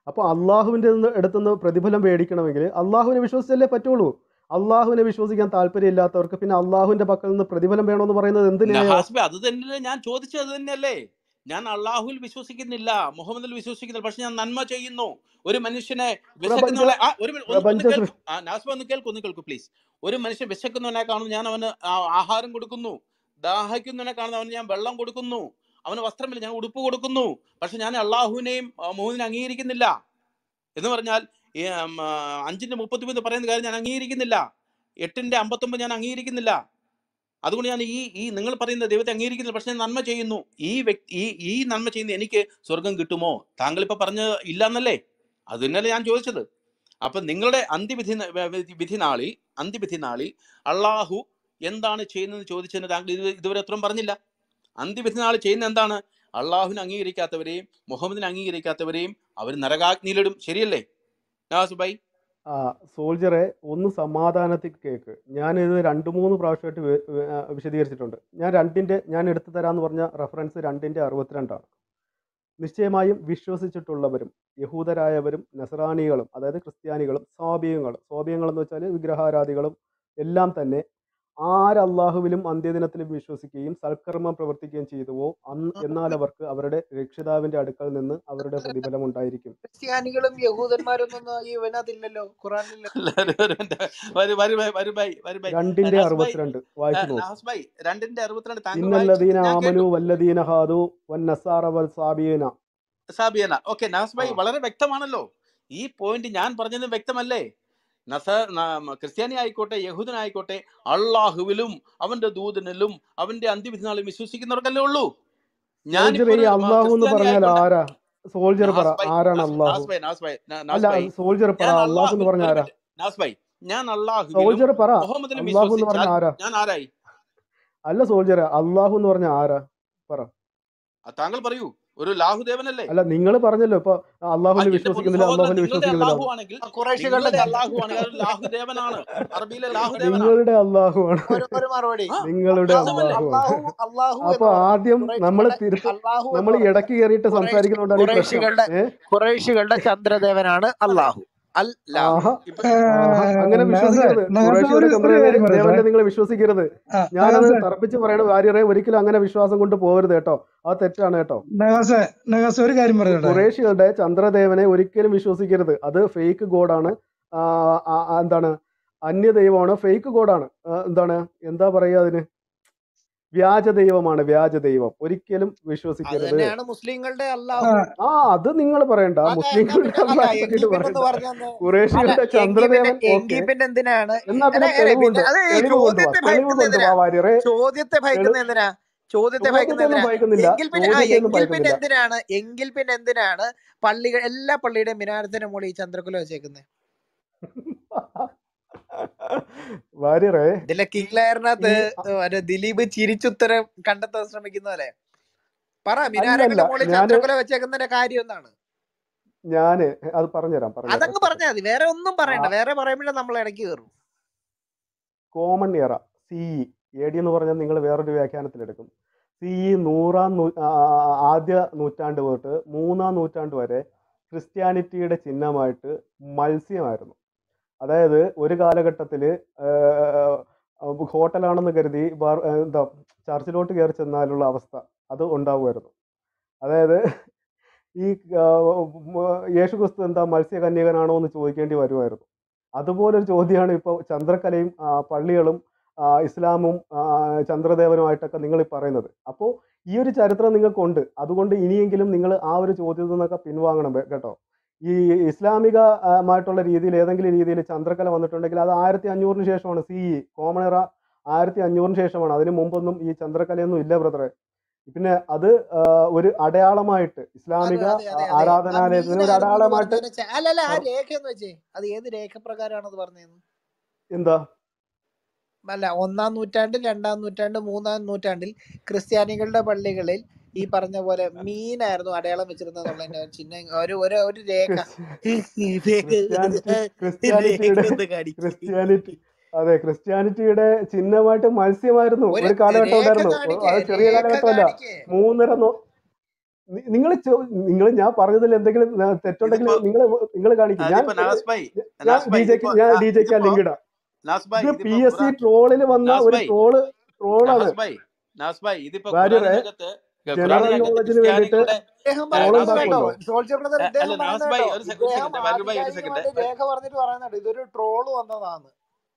അപ്പോൾ അള്ളാഹുവിൻ്റെ അടുത്തുനിന്ന് പ്രതിഫലം മേടിക്കണമെങ്കിൽ അള്ളാഹുവിനെ വിശ്വസിച്ചല്ലേ പറ്റുള്ളൂ അള്ളാഹുവിനെ വിശ്വസിക്കാൻ താല്പര്യമില്ലാത്തവർക്ക് പിന്നെ അള്ളാഹുവിന്റെ പക്കൽ നിന്ന് പ്രതിഫലം വേണമെന്ന് പറയുന്നത് എന്ത് ന്യായമാണ് നഹാസ്ബെ അത് തന്നെയല്ലേ ഞാൻ ചോദിച്ചത് അത് തന്നെയല്ലേ ഞാൻ അള്ളാഹുവിൽ വിശ്വസിക്കുന്നില്ല മുഹമ്മദിൽ വിശ്വസിക്കുന്നില്ല പക്ഷെ ഞാൻ നന്മ ചെയ്യുന്നു ഒരു മനുഷ്യനെ പ്രപഞ്ച വിശക്കുന്നവനെ ആ, ഒരു മിനിറ്റ്, ഒന്ന് ഒന്ന് പ്രപഞ്ച കേൾക്കൂ സൃഷ്ടി ആ, നാസ്ബ ഒന്ന് കേൾക്കൂ ഒന്ന് കേൾക്കൂ പ്ലീസ് ഒരു മനുഷ്യൻ വിശക്കുന്നവനെ കാണുന്നു ഞാൻ അവന് ആ- ആഹാരം കൊടുക്കുന്നു ദാഹിക്കുന്നവനെ കാണുന്നു അവന് ഞാൻ വെള്ളം കൊടുക്കുന്നു അവന് വസ്ത്രമില്ല ഞാൻ ഉടുപ്പ് കൊടുക്കുന്നു പക്ഷെ ഞാൻ അള്ളാഹുവിനെയും മോഹിനെ അംഗീകരിക്കുന്നില്ല എന്ന് പറഞ്ഞാൽ ഈ, ഉം, ആ, അഞ്ചിന്റെ മുപ്പത്തിമൂന്ന് പറയുന്ന കാര്യം ഞാൻ അംഗീകരിക്കുന്നില്ല എട്ടിന്റെ അമ്പത്തൊമ്പത് ഞാൻ അംഗീകരിക്കുന്നില്ല അതുകൊണ്ട് ഞാൻ ഈ ഈ നിങ്ങൾ പറയുന്ന ദൈവത്തെ അംഗീകരിക്കുന്നില്ല പക്ഷെ ഞാൻ നന്മ ചെയ്യുന്നു ഈ വ്യക്തി ഈ ഈ നന്മ ചെയ്യുന്ന എനിക്ക് സ്വർഗം കിട്ടുമോ താങ്കൾ ഇപ്പൊ പറഞ്ഞ ഇല്ല എന്നല്ലേ അത് തന്നെയല്ലേ ഞാൻ ചോദിച്ചത് അപ്പൊ നിങ്ങളുടെ അന്ത്യവിധി ന- വ- വിധി വിധി നാളിൽ അന്ത്യവിധി നാളിൽ അള്ളാഹു എന്താണ് ചെയ്യുന്നതെന്ന് ചോദിച്ചതിന് താങ്കൾ ഇത് ഇതുവരെ ഉത്തരം പറഞ്ഞില്ല അന്ത്യവിധി നാളിൽ ചെയ്യുന്ന എന്താണ് അള്ളാഹുവിനെ അംഗീകരിക്കാത്തവരെയും മുഹമ്മദിനെ അംഗീകരിക്കാത്തവരെയും അവർ നരകാഗ്നിയിലിടും ശരിയല്ലേ നവാസുബായി ആ സോൾജറെ ഒന്ന് സമാധാനത്തിൽ കേക്ക് ഞാനിത് രണ്ട് മൂന്ന് പ്രാവശ്യമായിട്ട് വി- വി- ആ, വിശദീകരിച്ചിട്ടുണ്ട് ഞാൻ രണ്ടിൻ്റെ ഞാൻ എടുത്തു തരാമെന്ന് പറഞ്ഞ റെഫറൻസ് രണ്ടിൻ്റെ അറുപത്തിരണ്ടാണ് നിശ്ചയമായും വിശ്വസിച്ചിട്ടുള്ളവരും യഹൂദരായവരും നസറാനികളും അതായത് ക്രിസ്ത്യാനികളും സ്വാബീയങ്ങളും സ്വാബീയങ്ങൾ എന്ന് വെച്ചാൽ വിഗ്രഹാരാധികളും എല്ലാം തന്നെ ആരല്ലാഹുവിലും അന്ത്യദിനത്തിലും വിശ്വസിക്കുകയും സൽക്കർമ്മം പ്രവർത്തിക്കുകയും ചെയ്തുവോ അന്ന് എന്നാൽ അവർക്ക് അവരുടെ രക്ഷിതാവിന്റെ അടുക്കൽ നിന്ന് അവരുടെ പ്രതിഫലം ഉണ്ടായിരിക്കും ക്രിസ്ത്യാനികളും യഹൂദന്മാരൊന്നും ഈ ഇതിനകത്തില്ലല്ലോ ഖുറാനില്ലല്ലോ രണ്ടിന്റെ നാസ്ബായി അറുപത്തിരണ്ട് വായിച്ചു നോക്ക് നാസ്ബായി രണ്ടിന്റെ അറുപത്തിരണ്ട് താങ്കൾ ഇന്നല്ലദീന വായിച്ചത് ഞാൻ ആമനു കേട്ടു വല്ലദീന ഹാദു വൻ നസാറ വൽ സാബിയന സാബിയന ഓക്കെ ആ നാസ്ബായി വളരെ വ്യക്തമാണല്ലോ ഈ പോയിന്റ് ഞാൻ പറഞ്ഞത് വ്യക്തമല്ലേ നസ ന- ക്രിസ്ത്യാനി ആയിക്കോട്ടെ യഹൂദനായിക്കോട്ടെ അള്ളാഹുവിലും അവന്റെ ദൂതനിലും അവന്റെ അന്ത്യവിധിനാളും വിശ്വസിക്കുന്നവർക്കല്ലേ ഉള്ളൂ ഞാനിപ്പോ സോൾജർ ഈ ഒരു മ- അള്ളാഹു എന്ന് ക്രിസ്ത്യാനി പറഞ്ഞാൽ ആയിക്കോട്ടെ ആരാ സോൾജർ പറ നാസ്ബായി ആരാണ് നാസ് അള്ളാഹു നാസ്ബായി നാസ്ബായി ന- അല്ല നാസ്ബായി സോൾജർ പറ ഞാൻ അള്ളാഹു എന്ന് അള്ളാഹു പറഞ്ഞ ഒരു ആരാ മിനിറ്റ് നാസ്ബായി ഞാൻ അള്ളാഹുവിലും സോൾജർ പറ മുഹമ്മദിലും അള്ളാഹു എന്ന് പറഞ്ഞ വിശ്വസിച്ചാൽ ആരാ ഞാൻ ആരായി അല്ല സോൾജർ അള്ളാഹു എന്ന് പറഞ്ഞ ആരാ പറ ആ, താങ്കൾ പറയൂ ഒരു ലാഹുദേവനല്ലേ അല്ല നിങ്ങൾ പറഞ്ഞല്ലോ ഇപ്പൊ ആ, അള്ളാഹുവിൽ എന്റെ പൊതു വിശ്വസിക്കുന്നില്ല സഹോദരൻ അള്ളാഹുവിൽ നിങ്ങളുടെ വിശ്വസിക്കുന്നില്ല അള്ളാഹു ആണെങ്കിൽ കുറേശികളുടെ നിങ്ങളുടെ ചന്ദ്ര അള്ളാഹു ആണെങ്കിൽ അത് ലാഹുദേവനാണ് അറബിയിലെ ലാഹുദേവനാ നിങ്ങളുടെ അള്ളാഹുവാണ് ഒരു ഒരു മറുപടി ആ നിങ്ങളുടെ വിശ്വാസമല്ലേ അള്ളാഹുവാണ് അള്ളാഹു അള്ളാഹു അപ്പൊ എന്ന് പറഞ്ഞാൽ ആദ്യം നമ്മൾ ഖുറൈശികളുടെ തിരുത്ത അള്ളാഹു എന്ന് നമ്മൾ പറഞ്ഞാൽ ഇടയ്ക്ക് കയറിയിട്ട് ഖുറൈശി സംസാരിക്കുന്നതുകൊണ്ടാണ് ഈ പ്രശ്നം ഖുറൈശികളുടെ ഏ ഖുറൈശികളുടെ ചന്ദ്രദേവനാണ് അതെ അള്ളാഹു അല്ലാഹു ആഹാ ഇപ്പൊ ആഹാ അങ്ങനെ നഗാസെ വിശ്വസിക്കരുത് നഗാസെ ഖുറേഷിയുടെ ഒരു ഒരു ചന്ദ്രനെ കാര്യം പറയട്ടെ ദേവനെ നിങ്ങൾ വിശ്വസിക്കരുത് ആ ഞാനത് നഗാസെ തറപ്പിച്ച് പറയണ വാര്യറെ ഒരിക്കലും അങ്ങനെ വിശ്വാസം കൊണ്ട് പോകരുത് കേട്ടോ അത് തെറ്റാണ് കേട്ടോ നഗാസെ നഗാസെ ഒരു കാര്യം പറയട്ടെ ഖുറേഷികളുടെ ചന്ദ്രദേവനെ ഒരിക്കലും വിശ്വസിക്കരുത് അത് ഫേക്ക് ഗോഡാണ് ആ, ആ, ആ, എന്താണ് അന്യ ദൈവമാണ് ഫേക്ക് ഗോഡാണ് ആ, എന്താണ് എന്താ പറയുക അതിന് വ്യാജ ദൈവമാണ് വ്യാജ ദൈവം ഒരിക്കലും അത് വിശ്വസിക്കരുത് തന്നെയാണ് മുസ്ലിങ്ങളുടെ ആ, അള്ളാഹു ആ അത് നിങ്ങൾ പറയണ്ട അല്ല എന്നാ മുസ്ലിങ്ങളുടെ പിന്നെ അല്ല അള്ളാഹ് എങ്കിൽ പറ്റിയിട്ട് പിന്നെ എന്ന് പറയണ്ട പറഞ്ഞെന്ന് അല്ല ഖുറേഷികളുടെ എങ്കിൽ പിന്നെ ചന്ദ്രദേവൻ എങ്കിൽ ഓക്കെ പിന്നെ എന്തിനാണ് എന്നാ അല്ല പിന്നെ അല്ല പിന്നെ തെളിവുണ്ട് അത് ഈ തെളിവ് കൊണ്ടുവാ ചോദ്യത്തെ തെളിവ് ഭയക്കുന്ന എന്തിനാ കൊണ്ടുവാ വാര്യറെ ചോദ്യത്തെ തെളി ഭയക്കുന്ന എന്തിനാ ചോദ്യത്തെ ഭയക്കുന്ന ചോദ്യത്തെ ഒന്നും എന്തിനാ ഭയക്കുന്നില്ല എങ്കിൽ പിന്നെ ആ ചോദ്യത്തെ ഒന്നും എങ്കിൽ പിന്നെ ഭയക്കുന്നില്ല എന്തിനാണ് എങ്കിൽ പിന്നെ എന്തിനാണ് പള്ളികൾ എല്ലാ പള്ളിയുടെയും മിനാരത്തിന്റെ മുകളിൽ ഈ ചന്ദ്രക്കുല വെച്ചേക്കുന്നത് വാര്യറെ ഇതിലെ കിങ് ലെയറിനകത്ത് ഈ മറ്റേ ദിലീപ് ചിരിച്ചുത്തരം കണ്ടെത്താൻ ശ്രമിക്കുന്ന പോലെ പറ അല്ലല്ല മിനാരങ്ങളുടെ മുകളിൽ ഞാന് ചന്ദ്രക്കുല വെച്ചേക്കുന്നതിന്റെ കാര്യം എന്താണ് ഞാന് അത് പറഞ്ഞുതരാം പറഞ്ഞുതരാം അതങ്ങ് ഒറ്റ പറഞ്ഞാൽ മതി വേറെ ഒന്നും ആ പറയണ്ട വേറെ പറയുമ്പോഴേ നമ്മൾ ഇടയ്ക്ക് കയറും കോമൺ ഇയറ സി എ ഡി എന്ന് പറഞ്ഞാൽ നിങ്ങൾ വേറൊരു വ്യാഖ്യാനത്തിലെടുക്കും സി നൂറാം നൂ ആ, ആദ്യ നൂറ്റാണ്ട് തൊട്ട് മൂന്നാം നൂറ്റാണ്ട് വരെ ക്രിസ്ത്യാനിറ്റിയുടെ ചിഹ്നമായിട്ട് മത്സ്യമായിരുന്നു അതായത് ഒരു കാലഘട്ടത്തിൽ ഹോട്ടലാണെന്ന് കരുതി ബാർ ആ, എന്താ ചർച്ചിലോട്ട് കയറി ചെന്നാലുള്ള അവസ്ഥ അത് ഉണ്ടാവുമായിരുന്നു അതായത് ഈ ആ, മ- യേശുക്രിസ്തു എന്താ മത്സ്യകന്യകനാണോ എന്ന് ചോദിക്കേണ്ടി വരുമായിരുന്നു അതുപോലൊരു ചോദ്യമാണ് ഇപ്പോൾ ചന്ദ്രക്കലയും ആ, പള്ളികളും ആ, ഇസ്ലാമും ആ, ചന്ദ്രദേവനുമായിട്ടൊക്കെ നിങ്ങൾ ഈ പറയുന്നത് അപ്പോൾ ഈ ഒരു ചരിത്രം നിങ്ങൾക്കുണ്ട് അതുകൊണ്ട് ഇനിയെങ്കിലും നിങ്ങൾ ആ ഒരു ചോദ്യത്തിൽ നിന്നൊക്കെ പിൻവാങ്ങണം ബെ- കേട്ടോ ഈ ഇസ്ലാമിക ആ, മായിട്ടുള്ള രീതിയിൽ ഏതെങ്കിലും രീതിയിൽ ചന്ദ്രക്കല വന്നിട്ടുണ്ടെങ്കിൽ അത് ആയിരത്തി അഞ്ഞൂറിന് ശേഷമാണ് സി കോമൺ എറ ആയിരത്തി അഞ്ഞൂറിന് ശേഷമാണ് അതിന് മുമ്പൊന്നും ഈ ചന്ദ്രക്കലയൊന്നും ഇല്ല ബ്രദറെ പിന്നെ അത് ആ, ഒരു അടയാളമായിട്ട് അത് ഇസ്ലാമിക അതെ അതെ അതെ ആ ആരാധനാലയത്തിന് ഒരു മീനായിരുന്നു എന്ന് അടയാളമായിട്ട് പറഞ്ഞതിന് ചെ- അല്ല അല്ല ആ പറ- രേഖ എന്ന് വെച്ചേ അത് ഏത് രേഖ പ്രകാരമാണ് അത് പറഞ്ഞത് എന്താ അല്ല ഒന്നാം നൂറ്റാണ്ടിൽ രണ്ടാം നൂറ്റാണ്ട് മൂന്നാം നൂറ്റാണ്ടിൽ ക്രിസ്ത്യാനികളുടെ പള്ളികളിൽ ഈ പറഞ്ഞ പോലെ മീനായിരുന്നു അടയാളം വെച്ചിരുന്നതെന്നുള്ളതിന്റെ ഒരു ചിഹ്നം ഒരു ഒരു ഒരു രേഖ ക്രിസ്- ക്രിസ്ത്യാനിറ്റി ക്രിസ്ത്യാനിറ്റിയുടെ രേഖ ഒന്ന് കാണിക്ക് ക്രിസ്ത്യാനിറ്റി അതെ ക്രിസ്ത്യാനിറ്റിയുടെ ചിഹ്നമായിട്ട് മത്സ്യമായിരുന്നു ഒരു ഒരു കാലഘട്ടം രേഖ ഉണ്ടായിരുന്നു കാണിക്കേ അത് ചെറിയ രേഖ കാലഘട്ടമല്ല കാണിക്കേ മൂന്നര നൂ നിങ്ങൾ നിങ്ങൾ ഞാൻ പറഞ്ഞതിൽ എന്തെങ്കിലും ആ, തെറ്റുണ്ടെങ്കിൽ ഇതിപ്പോ നിങ്ങൾ നിങ്ങൾ കാണിക്കും ഞാൻ അതിപ്പോ നവാസ് ഭായി ഞാൻ നവാസ് ഡി ഭായി ജെക്ക് ഇതിപ്പോ ഞാൻ ആ, ഡി ജെക്ക് ആ ഇതിപ്പോ ലിങ്ക് ഇടാം നവാസ് ഭായി ഇത് ഇതിപ്പോ പി എസ് സി ഖുറാൻ ട്രോളിൽ വന്ന നവാസ് ഒരു ഭായി ട്രോള് ട്രോളാണ് നവാസ് ഭായി നവാസ് ഭായി ഇതിപ്പോ വാര്യറെ ഖുറാനിനകത്ത് ജനറൽ ഖുറാനിനകത്ത് നോളജിന് വേണ്ടിയിട്ട് ക്രിസ്ത്യാനികളുടെ ഇദ്ദേഹം ഏ, പറയുന്നത് നവാസ് ഭായി കേട്ടോ ഉണ്ടാക്കുമല്ലോ സോൾജർ ബ്രദർ ഏ, ഇദ്ദേഹം അല്ല നവാസ് പറയുന്നത് ഭായി കേട്ടോ ഒരു സെക്കൻഡ് ഇദ്ദേഹം സെക്കൻഡ് വാര്യർ ഭായി ഒരു സെക്കൻഡ് ആധികാരികമായിട്ട് രേഖ പറഞ്ഞിട്ട് പറയുന്നുണ്ട് ഇതൊരു ട്രോള് വന്നതാണ്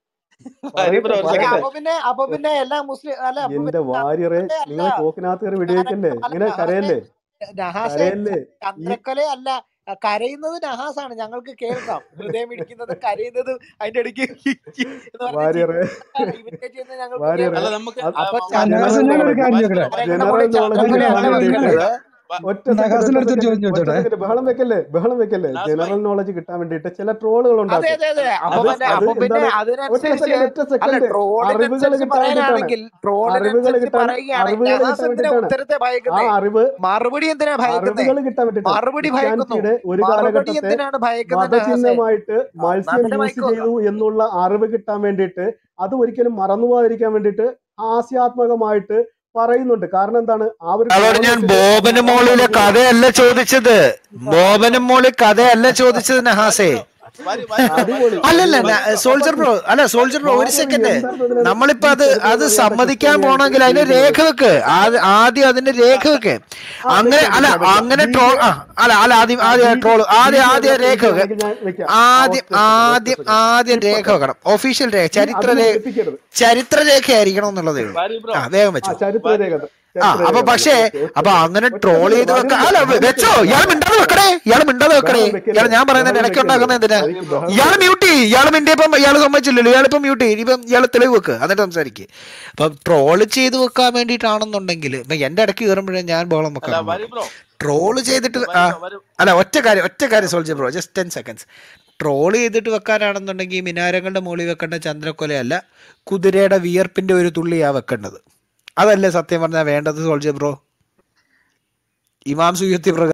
വാര്യർ പറയട്ടെ ബ്രോ ഒരു ഓക്കെ പറയട്ടെ സെക്കൻഡ് അപ്പൊ പിന്നെ അപ്പൊ പിന്നെ എല്ലാ മുസ്ലിം അല്ല അപ്പൊ എന്റെ പിന്നെ വാര്യറെ ചന്ദ്രക്കൊല അല്ല നിങ്ങൾ തോക്കിനകത്ത് കയറി വെടിവെക്കല്ലേ അല്ല ഇങ്ങനെ നഹാസെ കരയല്ലേ നഹാസെ കരയല്ലേ ഈ ചന്ദ്രക്കൊല അല്ല കരയുന്നത് നഹാസാണ് ഞങ്ങൾക്ക് കേൾക്കാം ഹൃദയം ഇടിക്കുന്നതും കരയുന്നതും അതിന്റെ ഇടയ്ക്ക് എന്ന് പറഞ്ഞ വാര്യറെ ഇമിറ്റേറ്റ് ചെയ്യുന്നത് ഞങ്ങൾക്ക് വാര്യറെ അല്ല കേൾക്കാം നമുക്ക് അത് ആ, അപ്പൊ വാ- നഹാസ് ജനറൽ ഞാൻ ഒരു നോളജ് കാര്യം വാര്യർ ചോദിക്കട്ടെ ബ്രോ കരയുന്ന പോലെ ജനറൽ നോളജ് ചന്ദ്രക്കൊലയാണ് നഹാസിന് കിട്ടാൻ ഒരു വേണ്ടിയിട്ട് കാര്യം വെക്കുന്നത് ഒറ്റ സെക്കൻഡ് നഹാസിന്റെ ഒറ്റ അടുത്തൊരു സെക്കൻഡ് ചോദ്യം ഒറ്റ ചോദിച്ചോട്ടെ സെക്കൻഡ് ബഹളം വെക്കല്ലേ ബഹളം വെക്കല്ലേ നവാസ് ഭായി ജനറൽ നോളജ് കിട്ടാൻ വേണ്ടിയിട്ട് ചില ട്രോളുകൾ അതെ ഉണ്ടാക്കും അതെ അതെ അപ്പൊ അത് അത് പിന്നെ അത് അപ്പൊ പിന്നെ എന്താണ് ഒറ്റ അതിനനുസരിച്ച് സെക്കൻഡ് ഒറ്റ അല്ല സെക്കൻഡ് അറിവുകൾ ട്രോളിനനുസരിച്ച് കിട്ടാൻ വേണ്ടിയിട്ടാണ് പറയാനാണെങ്കിൽ അറിവുകൾ ട്രോളിനനുസരിച്ച് കിട്ടാൻ പറയുകയാണെങ്കിൽ അറിവുകൾ നഹാസ് കിട്ടാൻ എന്തിനാ വേണ്ടിയിട്ടാണ് ഉത്തരത്തെ ആ ഭയക്കുന്നേ അറിവ് മറുപടി എന്തിനാ ഭയക്കുന്നേ അറിവുകൾ കിട്ടാൻ വേണ്ടിയിട്ടാണ് മറുപടി ഭയക്കുന്നു ക്രിസ്ത്യാനിറ്റിയുടെ ഒരു മറുപടി കാലഘട്ടത്തെ എന്തിനാണ് ഭയക്കുന്നത് നഹാസെ മതചിഹ്നമായിട്ട് ആ, എന്നാ മത്സ്യം പിന്നെ യൂസ് മൈക്ക് വെക്കാം ചെയ്തു എന്നുള്ള അറിവ് കിട്ടാൻ വേണ്ടിയിട്ട് അത് ഒരിക്കലും മറന്നു പോകാതിരിക്കാൻ വേണ്ടിയിട്ട് ഹാസ്യാത്മകമായിട്ട് പറയുന്നുണ്ട് കാരണം എന്താണ് ആ ഒരു അവളോട് ട്രോൾ ഞാൻ വെച്ചിട്ട് ബോബന് മലയാള മോളിലെ അറിവുകൾ കഥയല്ല ചോദിച്ചത് ബോബന് മോളിൽ കഥയല്ല ചോദിച്ചത് നഹാസേ വാര്യർ വാര്യർ ബ്രോ വാര്യർ അടിപൊളി ബ്രോ അല്ലല്ല അടിപൊളി വാര്യർ ബ്രോ സോൾജർ ബ്രോ അല്ല സോൾജർ ബ്രോ ഒരു വാര്യർ സെക്കൻഡ് എന്താണ് ഇതിനകത്ത് നമ്മളിപ്പോ ഈ അത് അത് ചെറുപ്പക്കാരിയായ സമ്മതിക്കാൻ ക്രിസ്ത്യാനിയായിട്ട് പോണെങ്കിൽ അതിന് ചെയ്യുന്നത് രേഖ വെക്ക് ആദ്യ- ആദ്യം അതിന്റെ രേഖ വെക്ക് ആ അങ്ങനെ വെക്കാം അല്ല വെക്കാം വെക്കാം അങ്ങനെ ബി ട്രോൾ ജെ ആ അല്ല അല്ല ആദ്യം ആ ആദ്യം ബി ട്രോൾ ജെ ബി ആദ്യം ജെ ആദ്യം എന്ന രേഖ വെക്ക് പേജിലാണെങ്കിൽ ഞാൻ വെക്കാം ആ ആദ്യം ഒറ്റ സെക്കൻഡ് ഒറ്റ ആദ്യം സെക്കൻഡ് ആദ്യം രേഖ ഇപ്പൊ വെക്കണം ഒഫീഷ്യൽ രേഖ ഈ ചരിത്ര അതിനെ രേഖ തെറ്റിക്കരുത് ചരിത്ര രേഖയായിരിക്കണം എന്നുള്ളതേ ഉള്ളൂ വാര്യർ ബ്രോ ആ വേഗം ആ വെച്ചോ ചരിത്ര വാര്യർ രേഖ ബ്രോ ആ ചരിത്ര അപ്പൊ രേഖ പക്ഷേ തന്നെ ഒറ്റ അപ്പൊ സെക്കൻഡ് അങ്ങനെ ഒറ്റ ട്രോൾ സെക്കൻഡ് ചെയ്ത് വെക്ക ബഹളം അല്ല ബഹളം വെച്ചോ വെക്കല്ലേ ഇയാൾ ബഹളം മിണ്ടാതെ വെക്കണേ ഇയാൾ മിണ്ടാതെ വെക്കണേ ബഹളം ഇയാൾ വെക്കല്ലേ ഞാൻ പറയുന്നത് ബഹളം ഇടയ്ക്ക് വെക്കല്ലേ ഉണ്ടാക്കുന്ന എന്തിനാ വാര്യർ എനിക്ക് ബ്രോ ബഹളം ഇയാൾ വെക്കല്ലേ മ്യൂട്ട് ചെയ്യ് ഇയാൾ മിന്റെ ഇപ്പം ഇയാൾ സമ്മതിച്ചില്ലല്ലോ ഇയാളിപ്പം മ്യൂട്ട് ചെയ്യും ഇപ്പം ഇയാൾ തെളിവ് വെക്ക് എന്നിട്ട് സംസാരിക്കുക അപ്പം ട്രോൾ ചെയ്ത് വെക്കാൻ വേണ്ടിയിട്ടാണെന്നുണ്ടെങ്കിൽ ഇപ്പം എൻ്റെ ഇടയ്ക്ക് കയറുമ്പോഴേ ഞാൻ ബോളം അല്ല വെക്കാറുള്ളൂ വാര്യർ ബ്രോ ട്രോൾ ചെയ്തിട്ട് ആ വാര്യർ ബ്രോ വാര്യർ അല്ല ഒറ്റ കാര്യം ഒറ്റ കാര്യം soldier bro just ten seconds troll ചെയ്തിട്ട് വെക്കാനാണെന്നുണ്ടെങ്കിൽ മിനാരങ്ങളുടെ മുകളിൽ വെക്കേണ്ട ചന്ദ്രക്കൊലയല്ല കുതിരയുടെ വിയർപ്പിന്റെ ഒരു തുള്ളിയാ വെക്കേണ്ടത് അതല്ലേ സത്യം പറഞ്ഞാൽ വേണ്ടത് സോൾജർ ബ്രോ ഇമാം സുയുത്തി പ്രകാരം